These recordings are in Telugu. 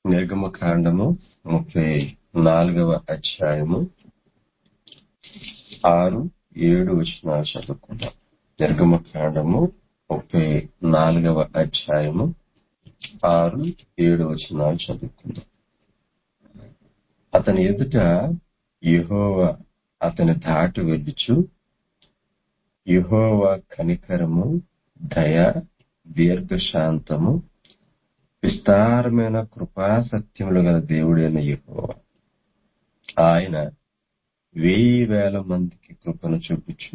నిర్గమకాండము ముప్పై నాలుగవ అధ్యాయము ఆరు ఏడు వచనాలు చదువుకుందాం నిర్గమకాండము ముప్పై నాలుగవ అధ్యాయము ఆరు ఏడు వచనాలు చదువుకుందాం అతని ఎదుట యెహోవా అతని దాటి వెళ్ళుచు యెహోవా కనికరము దయ దీర్ఘశాంతము విస్తారమైన కృపా సత్యములు గల దేవుడైన యెహోవా ఆయన వెయ్యి వేల మందికి కృపను చూపుచు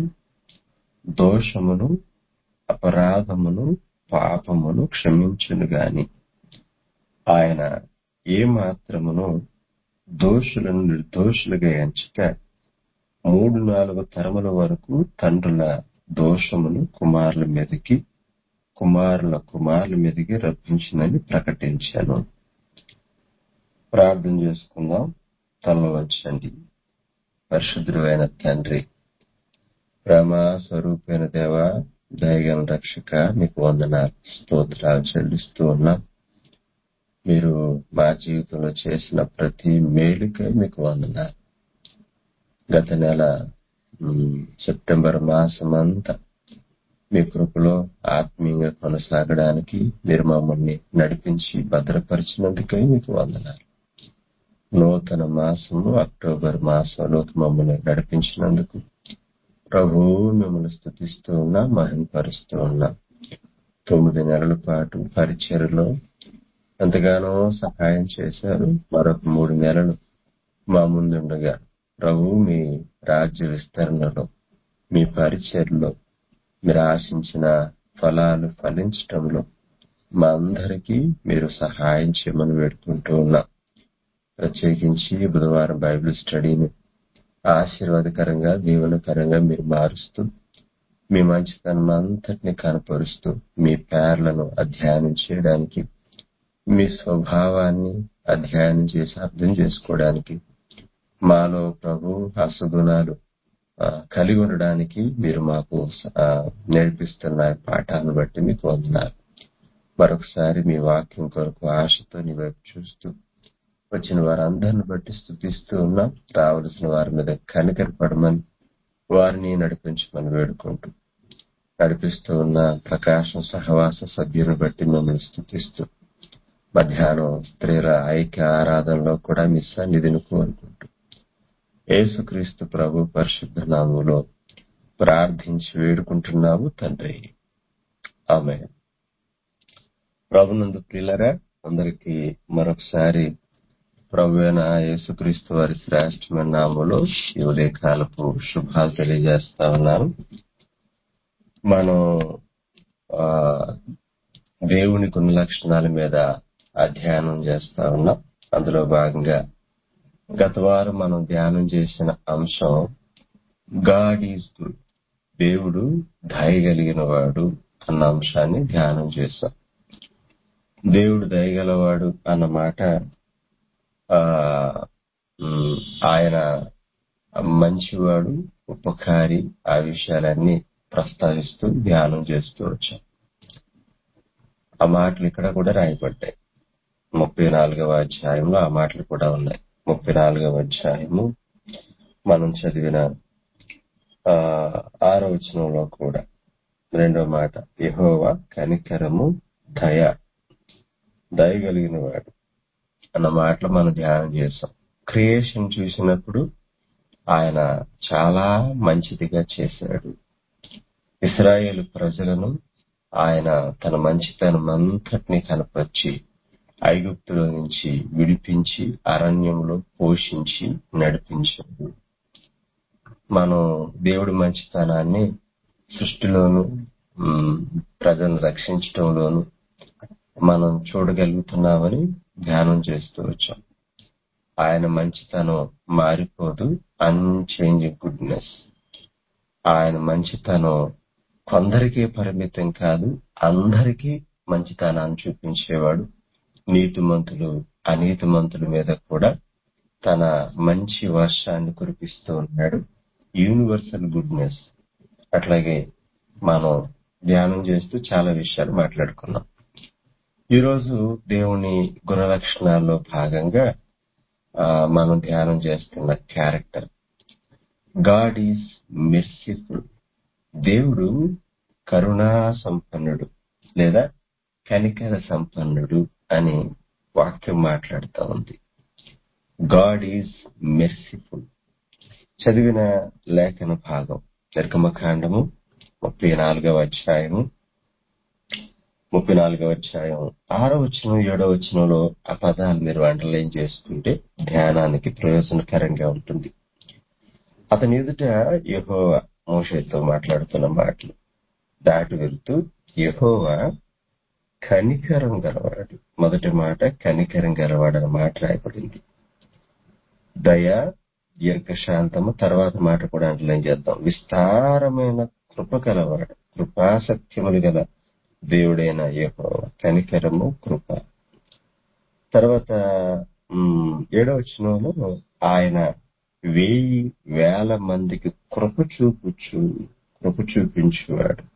దోషమును అపరాధమును పాపమును క్షమించును గాని ఆయన ఏ మాత్రమును దోషులను నిర్దోషులుగా ఎంచక మూడు నాలుగు తరముల వరకు తండ్రుల దోషమును కుమారుల మీదకి కుమారుల కుమారుల మీదకి రప్పించినని ప్రకటించాను ప్రార్థన చేసుకుందాం తల వచ్చండి పరిశుద్ధుడైన తండ్రి ప్రేమ స్వరూపైన దేవ దయగల రక్షక మీకు వందనాలు స్తోత్రాలు చెల్లిస్తూ ఉన్నాం మీరు మా జీవితంలో చేసిన ప్రతి మేలుకై మీకు వందనాలు గత నెల ఉమ్, సెప్టెంబర్ మాసం అంతా మీ కృపలో ఆత్మీయంగా కొనసాగడానికి మీరు మమ్మల్ని నడిపించి భద్రపరిచినందుకై మీకు వందనాలు నూతన మాసము అక్టోబర్ మాసంలోకి మమ్మల్ని నడిపించినందుకు ప్రభు మిమ్మల్ని స్థుతిస్తూ ఉన్నా మహిమపరుస్తూ ఉన్నా తొమ్మిది నెలల పాటు పరిచయలో ఎంతగానో సహాయం చేశారు మరొక మూడు నెలలు మా ముందుండగా ప్రభు మీ రాజ్య విస్తరణలో మీ పరిచయలో మీరు ఆశించిన ఫలాలు ఫలించటంలో మా అందరికీ మీరు సహాయం చేయమని వేడుకుంటూ ఉన్నాం ప్రత్యేకించి బుధవారం బైబిల్ స్టడీని ఆశీర్వాదకరంగా దీవెనకరంగా మీరు మారుస్తూ మీ మంచితనం అంతటిని కనపరుస్తూ మీ పేర్లను అధ్యయనం చేయడానికి మీ స్వభావాన్ని అధ్యయనం చేసి అర్థం చేసుకోవడానికి మాలో ప్రభు అసుగుణాలు ఆ, కలిగి ఉండడానికి మీరు మాకు ఆ, నేర్పిస్తున్న పాఠాలను బట్టి మీకు వందనాలు మరొకసారి మీ వాక్యం కొరకు ఆశతో నీ వైపు చూస్తూ వచ్చిన వారందరిని బట్టి స్థుతిస్తూ ఉన్నాం రావలసిన వారి మీద కనికరపడమని వారిని నడిపించమని వేడుకుంటూ నడిపిస్తూ ఉన్న ప్రకాశం సహవాస సభ్యులను బట్టి మిమ్మల్ని స్థుతిస్తూ మధ్యాహ్నం స్త్రీల ఐక్య ఆరాధనలో కూడా మీ సన్నిధిని కోరుకుంటూ యేసుక్రీస్తు ప్రభు పరిశుద్ధ నామంలో ప్రార్థించి వేడుకుంటున్నాము తండ్రి ఆమె ప్రభునందు ప్రియులరా అందరికీ మరొకసారి ప్రభు అయిన యేసుక్రీస్తు వారి శ్రేష్టమైన నామంలో ఈ ఉదయకాలపు శుభాలు తెలియజేస్తా ఉన్నాను మనం ఆ, దేవుని కొన్ని లక్షణాల మీద అధ్యయనం చేస్తా ఉన్నాం అందులో భాగంగా గత వారం మనం ధ్యానం చేసిన అంశం గాడ్ ఈజ్ గుడ్ దేవుడు దయగలిగిన వాడు అన్న అంశాన్ని ధ్యానం చేశాం దేవుడు దయగలవాడు అన్న మాట ఆ ఉమ్, ఆయన మంచివాడు ఉపకారి ఆ విషయాలన్నీ ప్రస్తావిస్తూ ధ్యానం చేస్తూ వచ్చాం ఆ మాటలు ఇక్కడ కూడా రాయబడ్డాయి ముప్పై నాలుగవ అధ్యాయంలో ఆ మాటలు కూడా ఉన్నాయి ముప్పై నాలుగవ అధ్యాయము మనం చదివిన ఆ ఆరో వచనంలో కూడా రెండో మాట యెహోవా కనికరము దయ దయగలిగిన వాడు అన్న మాటలు మనం ధ్యానం చేసాం క్రియేషన్ చూసినప్పుడు ఆయన చాలా మంచిదిగా చేశాడు ఇస్రాయేల్ ప్రజలను ఆయన తన మంచితనం అంతటినీ కనపరిచి ఐగుప్తులో నుంచి విడిపించి అరణ్యంలో పోషించి నడిపించాడు మనం దేవుడి మంచితనాన్ని సృష్టిలోను ఉమ్, ప్రజలను రక్షించటంలోను మనం చూడగలుగుతున్నామని ధ్యానం చేస్తూ వచ్చాం ఆయన మంచితనం మారిపోదు అన్చేంజింగ్ గుడ్నెస్ ఆయన మంచితనం కొందరికే పరిమితం కాదు అందరికీ మంచితనాన్ని చూపించేవాడు నీతిమంతులు అనీతిమంతుల మీద కూడా తన మంచి వర్షాన్ని కురిపిస్తూ ఉన్నాడు యూనివర్సల్ గుడ్నెస్ అట్లాగే మనం ధ్యానం చేస్తూ చాలా విషయాలు మాట్లాడుకున్నాం ఈరోజు దేవుని గుణ లక్షణాల్లో భాగంగా ఆ, మనం ధ్యానం చేస్తున్న క్యారెక్టర్ గాడ్ ఈజ్ మెర్సిఫుల్ దేవుడు కరుణా సంపన్నుడు లేదా కనికర సంపన్నుడు అని వాక్యం మాట్లాడుతూ ఉంది గాడ్ ఈజ్ మెర్సిఫుల్ చదివిన లేఖన భాగం నిర్గమకాండము ముప్పై నాలుగవ అధ్యాయము ముప్పై నాలుగవ అధ్యాయం ఆరో వచనం ఏడో వచనంలో ఆ పదాలు మీరు అండర్లైన్ చేసుకుంటే ధ్యానానికి ప్రయోజనకరంగా ఉంటుంది అతని ఎదుట యెహోవా మోషేతో మాట్లాడుతున్న మాటలు దాటి వెళ్తూ యెహోవా కనికరం గలవాడు మొదటి మాట కనికరం గలవాడు అన్న మాట రాయబడింది దయ దీర్ఘశాంతము తర్వాత మాట కూడా అండర్లైన్ చేద్దాం విస్తారమైన కృప గలవాడు కృపాసత్యములు గల దేవుడైన యెహోవా కనికరము కృప తర్వాత ఉమ్, ఏడవ వచనంలో ఆయన వెయ్యి వేల మందికి కృప చూపుచు కృప చూపించువాడు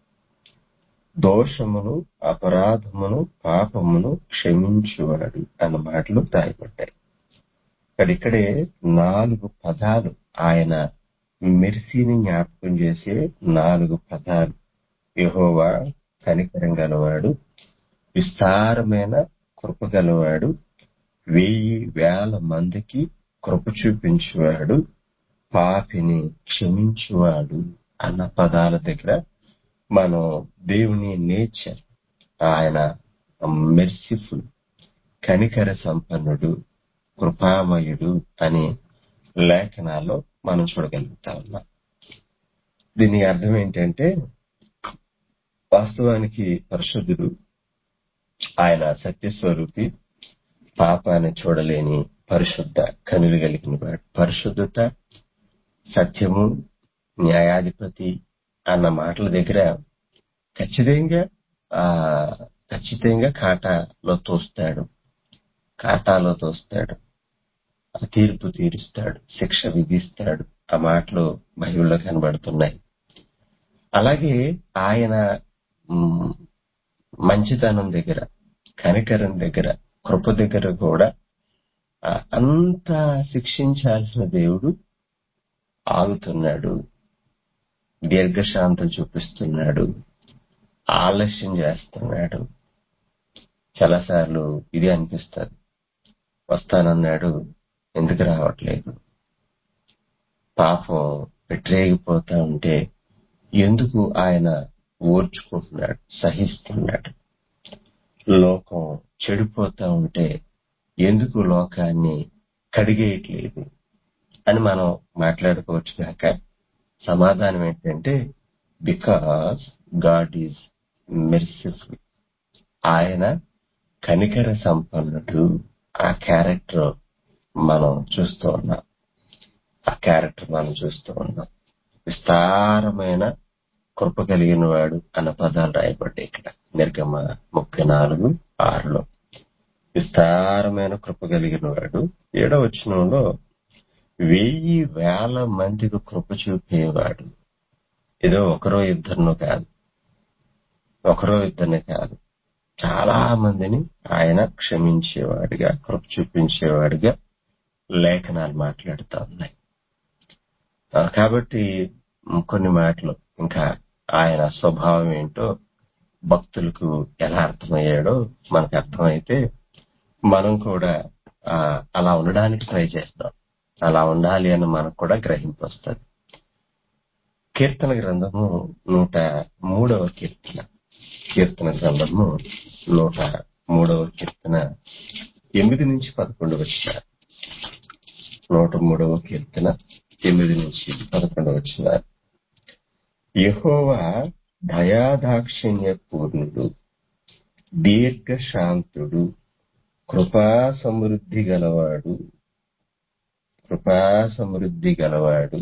దోషమును అపరాధమును పాపమును క్షమించువాడు అన్న మాటలు రాయబడ్డాయి ఇక్కడ ఇక్కడే నాలుగు పదాలు ఆయన మెర్సీని జ్ఞాపకం చేసే నాలుగు పదాలు యెహోవా కనికరం గలవాడు విస్తారమైన కృప గలవాడు వెయ్యి వేల మందికి కృప చూపించువాడు పాపిని క్షమించువాడు అన్న పదాల దగ్గర మనం దేవుని నేచర్ ఆయన మెర్సిఫుల్ కనికర సంపన్నుడు కృపామయుడు అని లేఖనాల్లో మనం చూడగలుగుతా ఉన్నాం దీని అర్థం ఏంటంటే వాస్తవానికి పరిశుద్ధుడు ఆయన సత్యస్వరూపి పాపాన్ని చూడలేని పరిశుద్ధ కనులు కలిగిన వాడు పరిశుద్ధత సత్యము న్యాయాధిపతి అన్న మాటల దగ్గర ఖచ్చితంగా ఆ ఖచ్చితంగా కాటాలో తోస్తాడు కాటాలో తోస్తాడు ఆ తీర్పు తీరుస్తాడు శిక్ష విధిస్తాడు ఆ మాటలు బైబిల్లో కనబడుతున్నాయి అలాగే ఆయన మ్, మంచితనం దగ్గర కనికరం దగ్గర కృప దగ్గర కూడా ఆ, అంత శిక్షించాల్సిన దేవుడు ఆగుతున్నాడు దీర్ఘశాంతం చూపిస్తున్నాడు ఆలస్యం చేస్తున్నాడు చాలాసార్లు ఇది అనిపిస్తుంది వస్తానన్నాడు ఎందుకు రావట్లేదు పాపం పెట్టరేగిపోతా ఉంటే ఎందుకు ఆయన ఓర్చుకుంటున్నాడు సహిస్తున్నాడు లోకం చెడిపోతా ఉంటే ఎందుకు లోకాన్ని కడిగేయట్లేదు అని మనం మాట్లాడుకోవచ్చు కాక సమాధానం ఏంటంటే బికాస్ గాడ్ ఈజ్ మెర్సిఫుల్ ఆయన కనికర సంపన్నుడు ఆ క్యారెక్టర్ మనం చూస్తూ ఉన్నాం ఆ క్యారెక్టర్ మనం చూస్తూ ఉన్నాం విస్తారమైన కృప కలిగిన వాడు అన్న పదాలు రాయబడ్డాయి ఇక్కడ నిర్గమ ముప్పై నాలుగు ఆరులో విస్తారమైన కృప కలిగిన వాడు ఏడవ వచనంలో వెయ్యి వేల మందికి కృప చూపేవాడు ఏదో ఒకరో ఇద్దరినో కాదు ఒకరో ఇద్దరిని కాదు చాలా మందిని ఆయన క్షమించేవాడిగా కృప చూపించేవాడిగా లేఖనాలు మాట్లాడుతూ ఉన్నాయి ఆ, కాబట్టి మ్, కొన్ని మాటలు ఇంకా ఆయన స్వభావం ఏంటో భక్తులకు ఎలా అర్థమయ్యాడో మనకు అర్థమైతే మనం కూడా ఆ, అలా ఉండడానికి ట్రై చేస్తాం అలా ఉండాలి అని మనకు కూడా గ్రహింపు వస్తుంది కీర్తన గ్రంథము నూట మూడవ కీర్తన కీర్తన గ్రంథము నూట మూడవ కీర్తన ఎనిమిది నుంచి పదకొండు వచ్చిన నూట మూడవ కీర్తన ఎనిమిది నుంచి పదకొండు వచ్చిన యెహోవా దయాదాక్షిణ్య పూర్ణుడు దీర్ఘశాంతుడు కృపా సమృద్ధి గలవాడు కృపా సమృద్ధి గలవాడు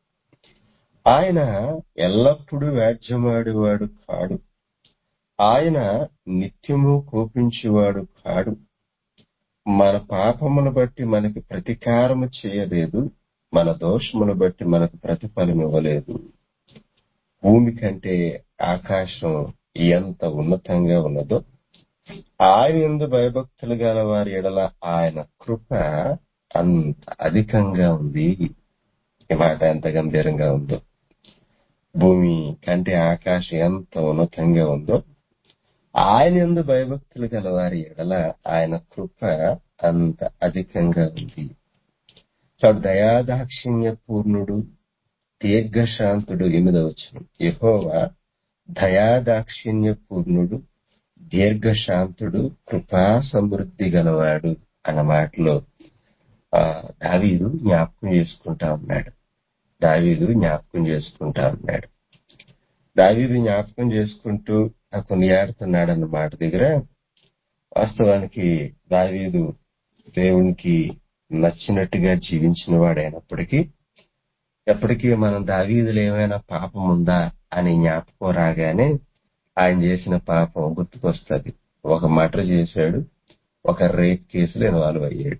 ఆయన ఎల్లప్పుడూ వ్యాజ్యమాడేవాడు కాడు ఆయన నిత్యము కోపించేవాడు కాడు మన పాపమును బట్టి మనకి ప్రతీకారము చేయలేదు మన దోషమును బట్టి మనకు ప్రతిఫలం ఇవ్వలేదు భూమి కంటే ఆకాశం ఎంత ఉన్నతంగా ఉన్నదో ఆయన ఎందు భయభక్తులు గల వారి ఎడల ఆయన కృప అంత అధికంగా ఉంది ఈ మాట ఎంత గంభీరంగా ఉందో భూమి కంటే ఆకాశం ఎంత ఉన్నతంగా ఉందో ఆయన ఎందు భయభక్తులు గల వారి ఎడల ఆయన కృప అంత అధికంగా ఉంది కాబట్టి దయాదాక్షిణ్య పూర్ణుడు దీర్ఘశాంతుడు ఎనిమిదవచ్చు యహోవా దయాదాక్షిణ్య పూర్ణుడు దీర్ఘశాంతుడు కృపా సమృద్ధి గలవాడు అన్న మాటలో ఆ, దావీదు జ్ఞాపకం చేసుకుంటా ఉన్నాడు దావీదు జ్ఞాపకం చేసుకుంటా ఉన్నాడు దావీదు జ్ఞాపకం చేసుకుంటూ ఆ కొనియాడుతున్నాడు అన్న మాట దగ్గర వాస్తవానికి దావీదు దేవునికి నచ్చినట్టుగా జీవించిన వాడైనప్పటికీ ఎప్పటికీ మనం దావీదులో ఏమైనా పాపం ఉందా అని జ్ఞాపకం రాగానే ఆయన చేసిన పాపం గుర్తుకొస్తుంది ఒక మర్డర్ చేశాడు ఒక రేప్ కేసులో ఇన్వాల్వ్ అయ్యాడు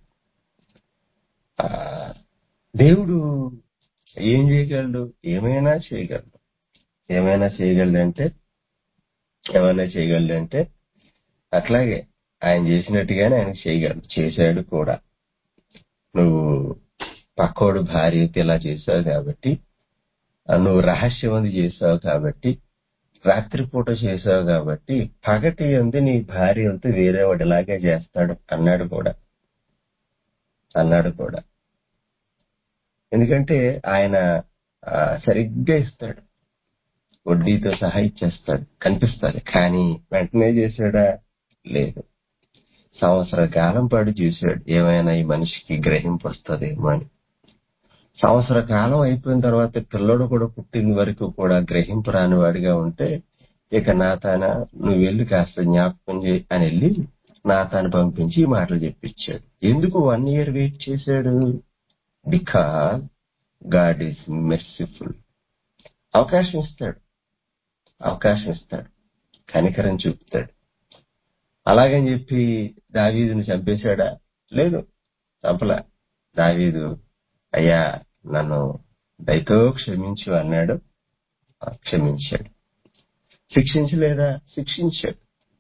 ఆ, దేవుడు ఏం చేయగలడు ఏమైనా చేయగలడు ఏమైనా చేయగలడంటే ఏమైనా చేయగలడంటే అట్లాగే ఆయన చేసినట్టుగానే ఆయన చేయగలడు చేశాడు కూడా నువ్వు పక్కోడు భార్యకి ఇలా చేశావు కాబట్టి ఆ, నువ్వు రహస్యమంది చేశావు కాబట్టి రాత్రిపూట చేశావు కాబట్టి పగటి అంది నీ భార్య అంతా వేరే వాడిలాగే చేస్తాడు అన్నాడు కూడా అన్నాడు కూడా ఎందుకంటే ఆయన ఆ, సరిగ్గా ఇస్తాడు వడ్డీతో సహా ఇచ్చేస్తాడు కనిపిస్తుంది కానీ వెంటనే చేశాడా లేదు సంవత్సర కాలం పాటు చూశాడు ఏమైనా ఈ మనిషికి గ్రహింపు వస్తుందేమో అని సంవత్సర కాలం అయిపోయిన తర్వాత పిల్లడు కూడా పుట్టిన వరకు కూడా గ్రహింపు రాని వాడిగా ఉంటే ఇక నా తాన నువ్వు వెళ్ళి కాస్త జ్ఞాపకం చేయి అని వెళ్ళి నా తాను పంపించి ఈ మాటలు చెప్పించాడు ఎందుకు వన్ ఇయర్ వెయిట్ చేశాడు బికాస్ గాడ్ ఈస్ మెర్సిఫుల్ అవకాశం ఇస్తాడు అవకాశం ఇస్తాడు కనికరం చూపుతాడు అలాగని చెప్పి దావీదుని చంపేశాడా లేదు చంపలా దావీదు అయ్యా నన్ను దయతో క్షమించు అన్నాడు ఆ, క్షమించాడు శిక్షించలేదా శిక్షించాడు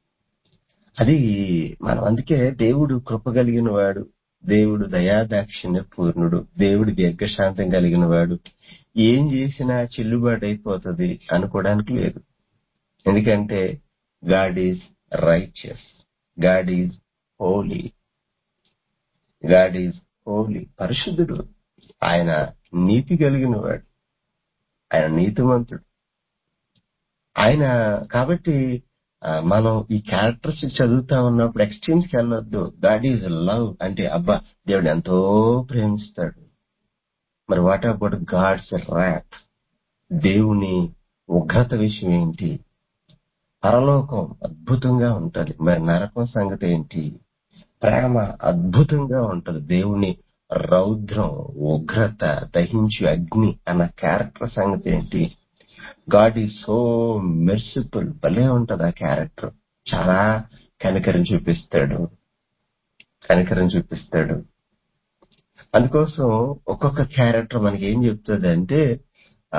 అది మనం అందుకే దేవుడు కృప కలిగిన వాడు దేవుడు దయాదాక్షిణ్య పూర్ణుడు దేవుడు దీర్ఘశాంతం కలిగిన వాడు ఏం చేసినా చెల్లుబాటు అయిపోతుంది అనుకోవడానికి లేదు ఎందుకంటే God is righteous God is holy God is holy పరిశుద్ధుడు ఆయన నీతి కలిగిన వాడు ఆయన నీతిమంతుడు ఆయన కాబట్టి ఆ, మనం ఈ క్యారెక్టర్స్ చదువుతా ఉన్నప్పుడు ఎక్స్ట్రీమ్స్ కి వెళ్ళొద్దు గాడ్ ఈజ్ లవ్ అంటే అబ్బా దేవుడు ఎంతో ప్రేమిస్తాడు మరి వాట్ అబౌట్ గాడ్స్ ర్యాక్ దేవుని ఉగ్రత విషయం ఏంటి పరలోకం అద్భుతంగా ఉంటది మరి నరకం సంగతి ఏంటి ప్రేమ అద్భుతంగా ఉంటది దేవుని రౌద్రం ఉగ్రత దహించు అగ్ని అన్న క్యారెక్టర్ సంగతి ఏంటి గాడ్ ఈ సో మెర్సిఫుల్ భలే ఉంటది ఆ క్యారెక్టర్ చాలా కనికరం చూపిస్తాడు కనికరం చూపిస్తాడు అందుకోసం ఒక్కొక్క క్యారెక్టర్ మనకి ఏం చెప్తుంది అంటే ఆ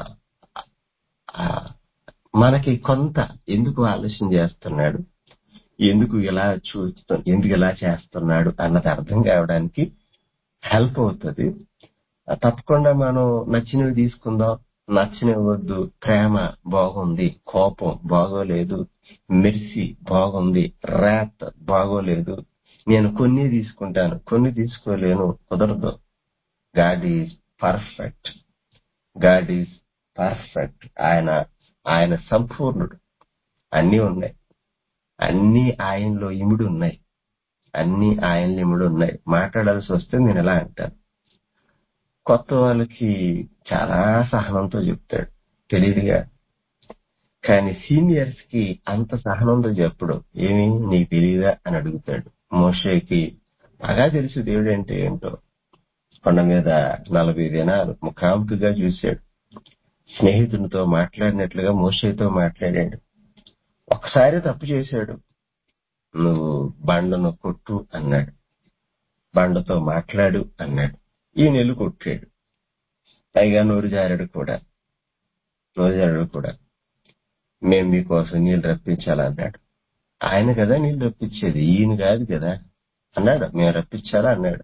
ఆ, మనకి కొంత ఎందుకు ఆలోచన చేస్తున్నాడు ఎందుకు ఇలా చూస్తు ఎందుకు ఇలా చేస్తున్నాడు అన్నది అర్థం కావడానికి హెల్ప్ అవుతుంది ఆ, తప్పకుండా మనం నచ్చినవి తీసుకుందాం నచ్చినవి వద్దు ప్రేమ బాగుంది కోపం బాగోలేదు మెర్సి బాగుంది ర్యాత్ బాగోలేదు నేను కొన్ని తీసుకుంటాను కొన్ని తీసుకోలేను కుదరదు God is perfect God is perfect ఆయన ఆయన సంపూర్ణుడు అన్ని ఉన్నాయి అన్ని ఆయనలో ఇమిడి ఉన్నాయి అన్ని ఆయనలో ఇమిడి ఉన్నాయి మాట్లాడాల్సి వస్తే నేను ఎలా అంటాను కొత్త వాళ్ళకి చాలా సహనంతో చెప్తాడు తెలియదుగా కానీ సీనియర్స్ కి అంత సహనంతో చెప్పడు ఏమి నీకు తెలియదా అని అడుగుతాడు మోషేకి బాగా తెలుసు దేవుడు అంటే ఏంటో కొండ మీద నలభై దినాలు ముఖాముఖిగా చూశాడు స్నేహితునితో మాట్లాడినట్లుగా మోషేతో మాట్లాడాడు ఒకసారి తప్పు చేశాడు నువ్వు బండను కొట్టు అన్నాడు బండతో మాట్లాడు అన్నాడు ఈ నెల్లు కొట్టాడు పైగా నోరు జారాడు కూడా నోరు జారాడు కూడా మేం మీకోసం నీళ్ళు రప్పించాలన్నాడు ఆయన కదా నీళ్ళు రప్పించేది ఈయన కాదు కదా అన్నాడు మేము రప్పించాలా అన్నాడు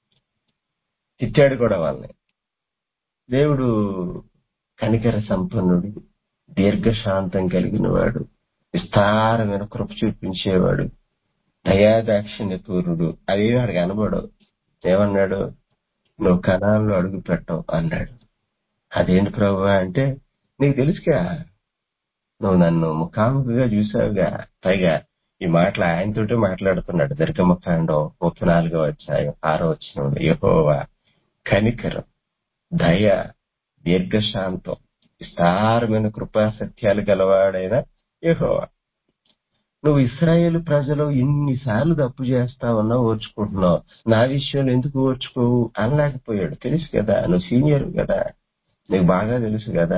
తిట్టాడు కూడా వాళ్ళని దేవుడు కనికర సంపన్నుడు దీర్ఘశాంతం కలిగిన వాడు విస్తారమైన కృప చూపించేవాడు దయాదాక్షిణ్య పూర్ణుడు అవి వాడికి కనబడవు ఏమన్నాడు నువ్వు కణాల్లో అడుగు పెట్టవు అన్నాడు అదేంటి ప్రభు అంటే నీకు తెలుసుగా నువ్వు నన్ను ముఖాముఖిగా చూసావుగా పైగా ఈ మాటలు ఆయనతోటే మాట్లాడుతున్నాడు దర్గమకాండం ముప్పై నాలుగో అధ్యాయం ఆరో వచ్చిన యహోవా కనికరం దయ దీర్ఘశాంతం విస్తారమైన కృపా సత్యాలు గలవాడైన యహోవా నువ్వు ఇస్రాయేల్ ప్రజలు ఇన్నిసార్లు తప్పు చేస్తా ఉన్నావు ఓర్చుకుంటున్నావు నా విషయంలో ఎందుకు ఓర్చుకోవు అనలేకపోయాడు తెలుసు కదా నువ్వు సీనియర్ కదా నీకు బాగా తెలుసు కదా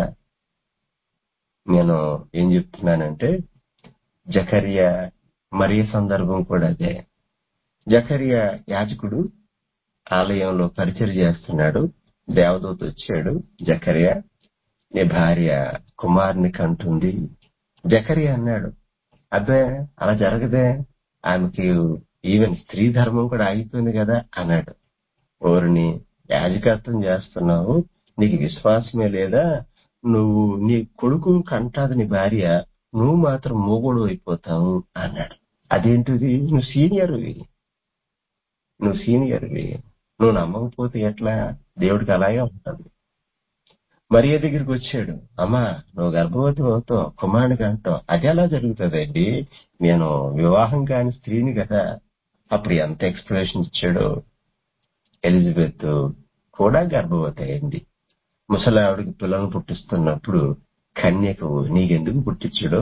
నేను ఏం చెప్తున్నానంటే జకరియా మరీ సందర్భం కూడా అదే జకరియా యాజకుడు ఆలయంలో పరిచయం చేస్తున్నాడు దేవదూత వచ్చాడు జకరియా నీ భార్య కుమారుని కంటుంది జకరియా అన్నాడు అబ్బే అలా జరగదే ఆమెకి ఈవెన్ స్త్రీ ధర్మం కూడా ఆగిపోయింది కదా అన్నాడు ఓరిని యాజకత్వం చేస్తున్నావు నీకు విశ్వాసమే లేదా నువ్వు నీ కొడుకు కంటాది నీ భార్య నువ్వు మాత్రం మూగుడు అయిపోతావు అన్నాడు అదేంటిది నువ్వు సీనియర్వి నువ్వు సీనియర్వి నువ్వు నమ్మకపోతే ఎట్లా దేవుడికి అలాగే ఉంటుంది మరియ దగ్గరికి వచ్చాడు అమ్మా నువ్వు గర్భవతి అవుతావు కుమారునికి అంటావు అది ఎలా జరుగుతుందండి నేను వివాహం కాని స్త్రీని కదా అప్పుడు ఎంత ఎక్స్ప్లెనేషన్ ఇచ్చాడు ఎలిజబెత్ కూడా గర్భవతి అయింది ముసలావిడికి పిల్లలను పుట్టిస్తున్నప్పుడు కన్యకు నీకెందుకు పుట్టించడు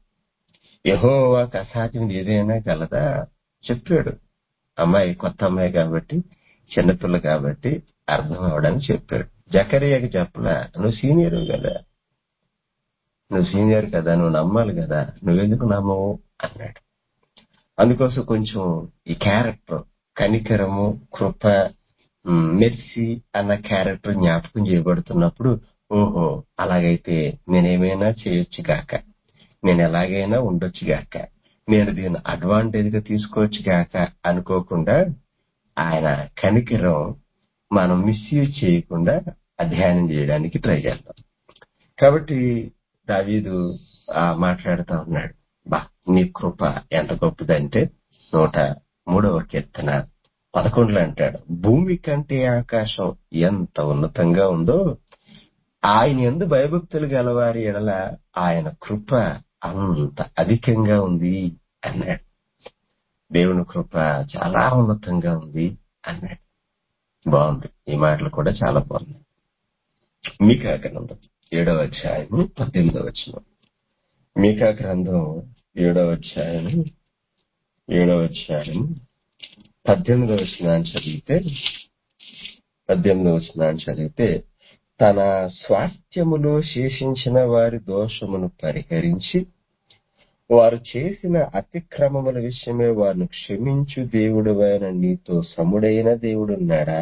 యహోవాకు అసాధ్యం ఏదైనా కలదా చెప్పాడు అమ్మాయి కొత్త అమ్మాయి కాబట్టి చిన్నపిల్ల కాబట్టి అర్థం అవడానికి చెప్పాడు జకరియాకి చెప్పలా నువ్వు సీనియర్ కదా నువ్వు సీనియర్ కదా నువ్వు నమ్మాలి కదా నువ్వెందుకు నమ్మవు అన్నాడు అందుకోసం కొంచెం ఈ క్యారెక్టర్ కనికరము కృప మెర్సీ అన్న క్యారెక్టర్ జ్ఞాపకం చేయబడుతున్నప్పుడు ఓహో అలాగైతే నేనేమైనా చేయొచ్చు గాక నేను ఎలాగైనా ఉండొచ్చు గాక నేను దీన్ని అడ్వాంటేజ్ గా తీసుకోవచ్చు గాక అనుకోకుండా ఆయన కనికరం మనం మిస్యూజ్ చేయకుండా అధ్యయనం చేయడానికి ట్రై చేద్దాం కాబట్టి దావీదు ఆ మాట్లాడుతూ ఉన్నాడు బా నీ కృప ఎంత గొప్పదంటే నూట మూడవ కీర్తన పదకొండులో అంటాడు భూమి కంటే ఆకాశం ఎంత ఉన్నతంగా ఉందో ఆయన ఎందు భయభక్తులు గలవారి ఎడల ఆయన కృప అంత అధికంగా ఉంది అన్నాడు దేవుని కృప చాలా ఉన్నతంగా ఉంది అన్నాడు బాగుంది ఈ మాటలు కూడా చాలా బాగుంది మీకా గ్రంథం ఏడవ అధ్యాయము పద్దెనిమిదవ వచ్చిన మీకా గ్రంథం ఏడవ అధ్యాయం ఏడవ అధ్యాయం పద్దెనిమిదవ వచనాన్ని చదివితే పద్దెనిమిదవ వచనాన్ని చదివితే తన స్వాస్థ్యములో శేషించిన వారి దోషమును పరిహరించి వారు చేసిన అతిక్రమముల విషయమే వారిని క్షమించు దేవుడువైన నీతో సముడైన దేవుడున్నాడా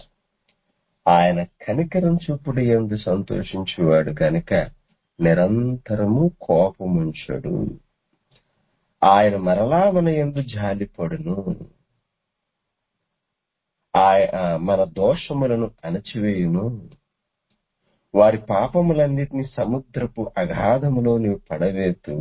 ఆయన కనికరం చూపుడు ఎందు సంతోషించువాడు గనుక నిరంతరము కోపముంచడు ఆయన మరలా మన ఎందు జాలిపడును ఆయ- ఆ, మన దోషములను అణచివేయును వారి పాపములన్నిటినీ సముద్రపు అగాధములో నీవు పడవేతు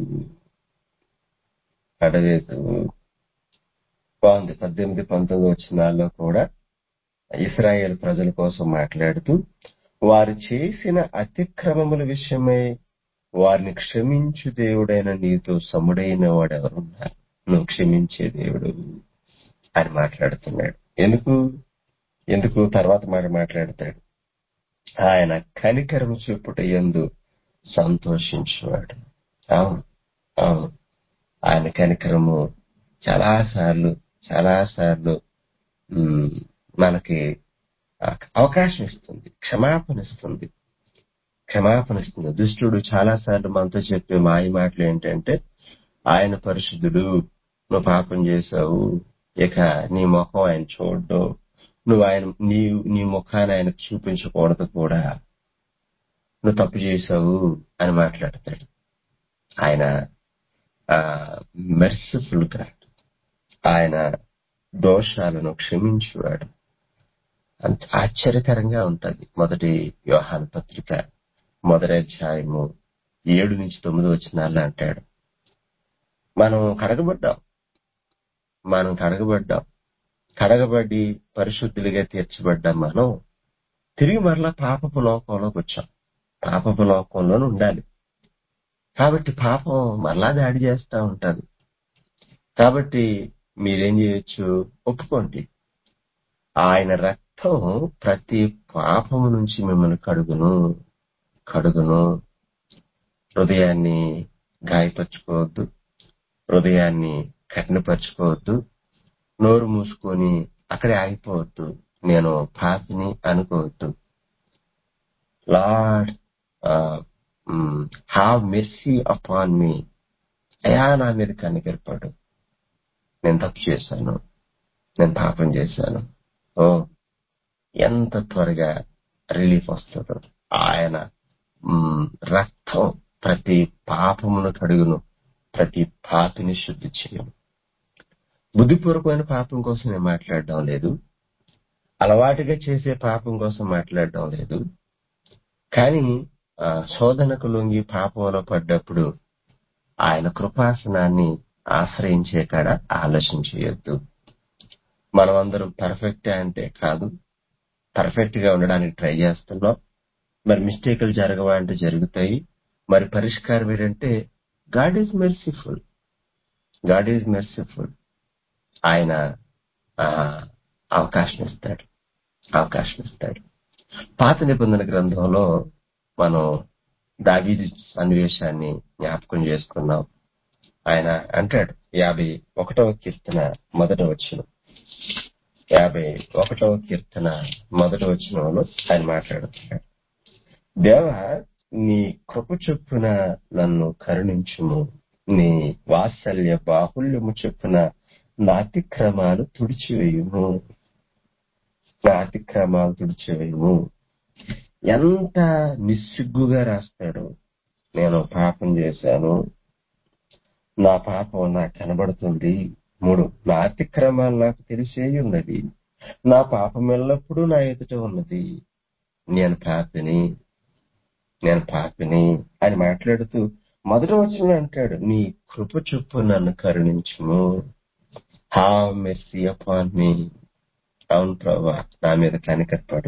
పడవేతు బాగుంది పద్దెనిమిది పంతొమ్మిది వచ్చినాల్లో కూడా ఇస్రాయేల్ ప్రజల కోసం మాట్లాడుతూ వారు చేసిన అతిక్రమముల విషయమై వారిని క్షమించు దేవుడైన నీతో సముడైన వాడు ఎవరున్నారు నువ్వు క్షమించే దేవుడు అని మాట్లాడుతున్నాడు ఎందుకు ఎందుకు తర్వాత మాట మాట్లాడతాడు ఆయన కనికరం చూపుట ఎందు సంతోషించేవాడు అవును అవును ఆయన కనికరము చాలా సార్లు చాలా సార్లు ఉమ్, మనకి ఆ, అవకాశం ఇస్తుంది క్షమాపణ ఇస్తుంది క్షమాపణ ఇస్తుంది దుష్టుడు చాలా సార్లు మనతో చెప్పే మాయ మాటలు ఏంటంటే ఆయన పరిశుద్ధుడు నువ్వు పాపం చేశావు ఇక నీ ముఖం ఆయన చూడడం నువ్వు ఆయన నీ నీ ముఖాన్ని ఆయనకు చూపించకూడదు కూడా నువ్వు తప్పు చేశావు అని మాట్లాడతాడు ఆయన మెర్సిఫుల్ గాడ్ ఆయన దోషాలను క్షమించేవాడు అంత ఆశ్చర్యకరంగా ఉంటది మొదటి వ్యవహార పత్రిక మొదటి అధ్యాయము ఏడు నుంచి తొమ్మిది వచ్చినాళ్ళు అంటాడు మనం కడగబడ్డాం మనం కడగబడ్డాం కడగబడి పరిశుద్ధులుగా తీర్చబడ్డాం మనం తిరిగి మరలా పాపపు లోకంలోకి వచ్చాం పాపపు లోకంలోనే ఉండాలి కాబట్టి పాపం మరలా దాడి చేస్తా ఉంటది కాబట్టి మీరేం చేయొచ్చు ఒప్పుకోండి ఆయన రక్తం ప్రతి పాపము నుంచి మిమ్మల్ని కడుగును కడుగును హృదయాన్ని గాయపరచుకోవద్దు హృదయాన్ని కఠినపరచుకోవద్దు నోరు మూసుకొని అక్కడే ఆగిపోవద్దు నేను పాపిని అనుకోవద్దు Lord have mercy upon me అయా నా మీద కనికరపడు నేను తప్పు చేశాను నేను పాపం చేశాను ఓ ఎంత త్వరగా రిలీఫ్ వస్తుందో ఆయన మ్, రక్తం ప్రతి పాపమును కడుగును ప్రతి పాపిని శుద్ధి చేయను బుద్ధిపూర్వకమైన పాపం కోసం నేను మాట్లాడడం లేదు అలవాటుగా చేసే పాపం కోసం మాట్లాడడం లేదు కానీ ఆ, శోధనకు లొంగి పాపంలో పడ్డప్పుడు ఆయన కృపాసనాన్ని ఆశ్రయించే కాడ ఆలోచన చేయొద్దు మనమందరం పర్ఫెక్ట్ అంటే కాదు పర్ఫెక్ట్ గా ఉండడానికి ట్రై చేస్తున్నాం మరి మిస్టేకులు జరగవా అంటే జరుగుతాయి మరి పరిష్కారం ఏంటంటే God is merciful God is merciful ఆయన ఆ, అవకాశం ఇస్తాడు అవకాశం ఇస్తాడు పాత నిబంధన గ్రంథంలో మనం దావీదు సన్నివేశాన్ని జ్ఞాపకం చేసుకున్నాం ఆయన అంటాడు యాభై ఒకటవ కీర్తన మొదట వచ్చిన యాభై ఒకటవ కీర్తన మొదట వచ్చినంలో ఆయన మాట్లాడుతున్నాడు దేవ నీ కృప చొప్పున నన్ను కరుణించుము నీ వాత్సల్య బాహుల్యము చొప్పున నా అతిక్రమాలు తుడిచివేయుము నా అతిక్రమాలు తుడిచివేయుము ఎంత నిస్సిగ్గుగా రాస్తాడు నేను పాపం చేశాను నా పాపం నాకు కనబడుతుంది మూడు నా అతిక్రమాలు నాకు తెలిసే ఉన్నది నా పాపం ఎల్లప్పుడూ నా ఎదుట ఉన్నది నేను పాపిని నేను పాపిని అని మాట్లాడుతూ మొదటి వచ్చిన అంటాడు నీ కృప చొప్పు నన్ను కరుణించుము హా మెస్సీ అపాన్ మీ అవును ప్రభా నా మీద కనికరపడు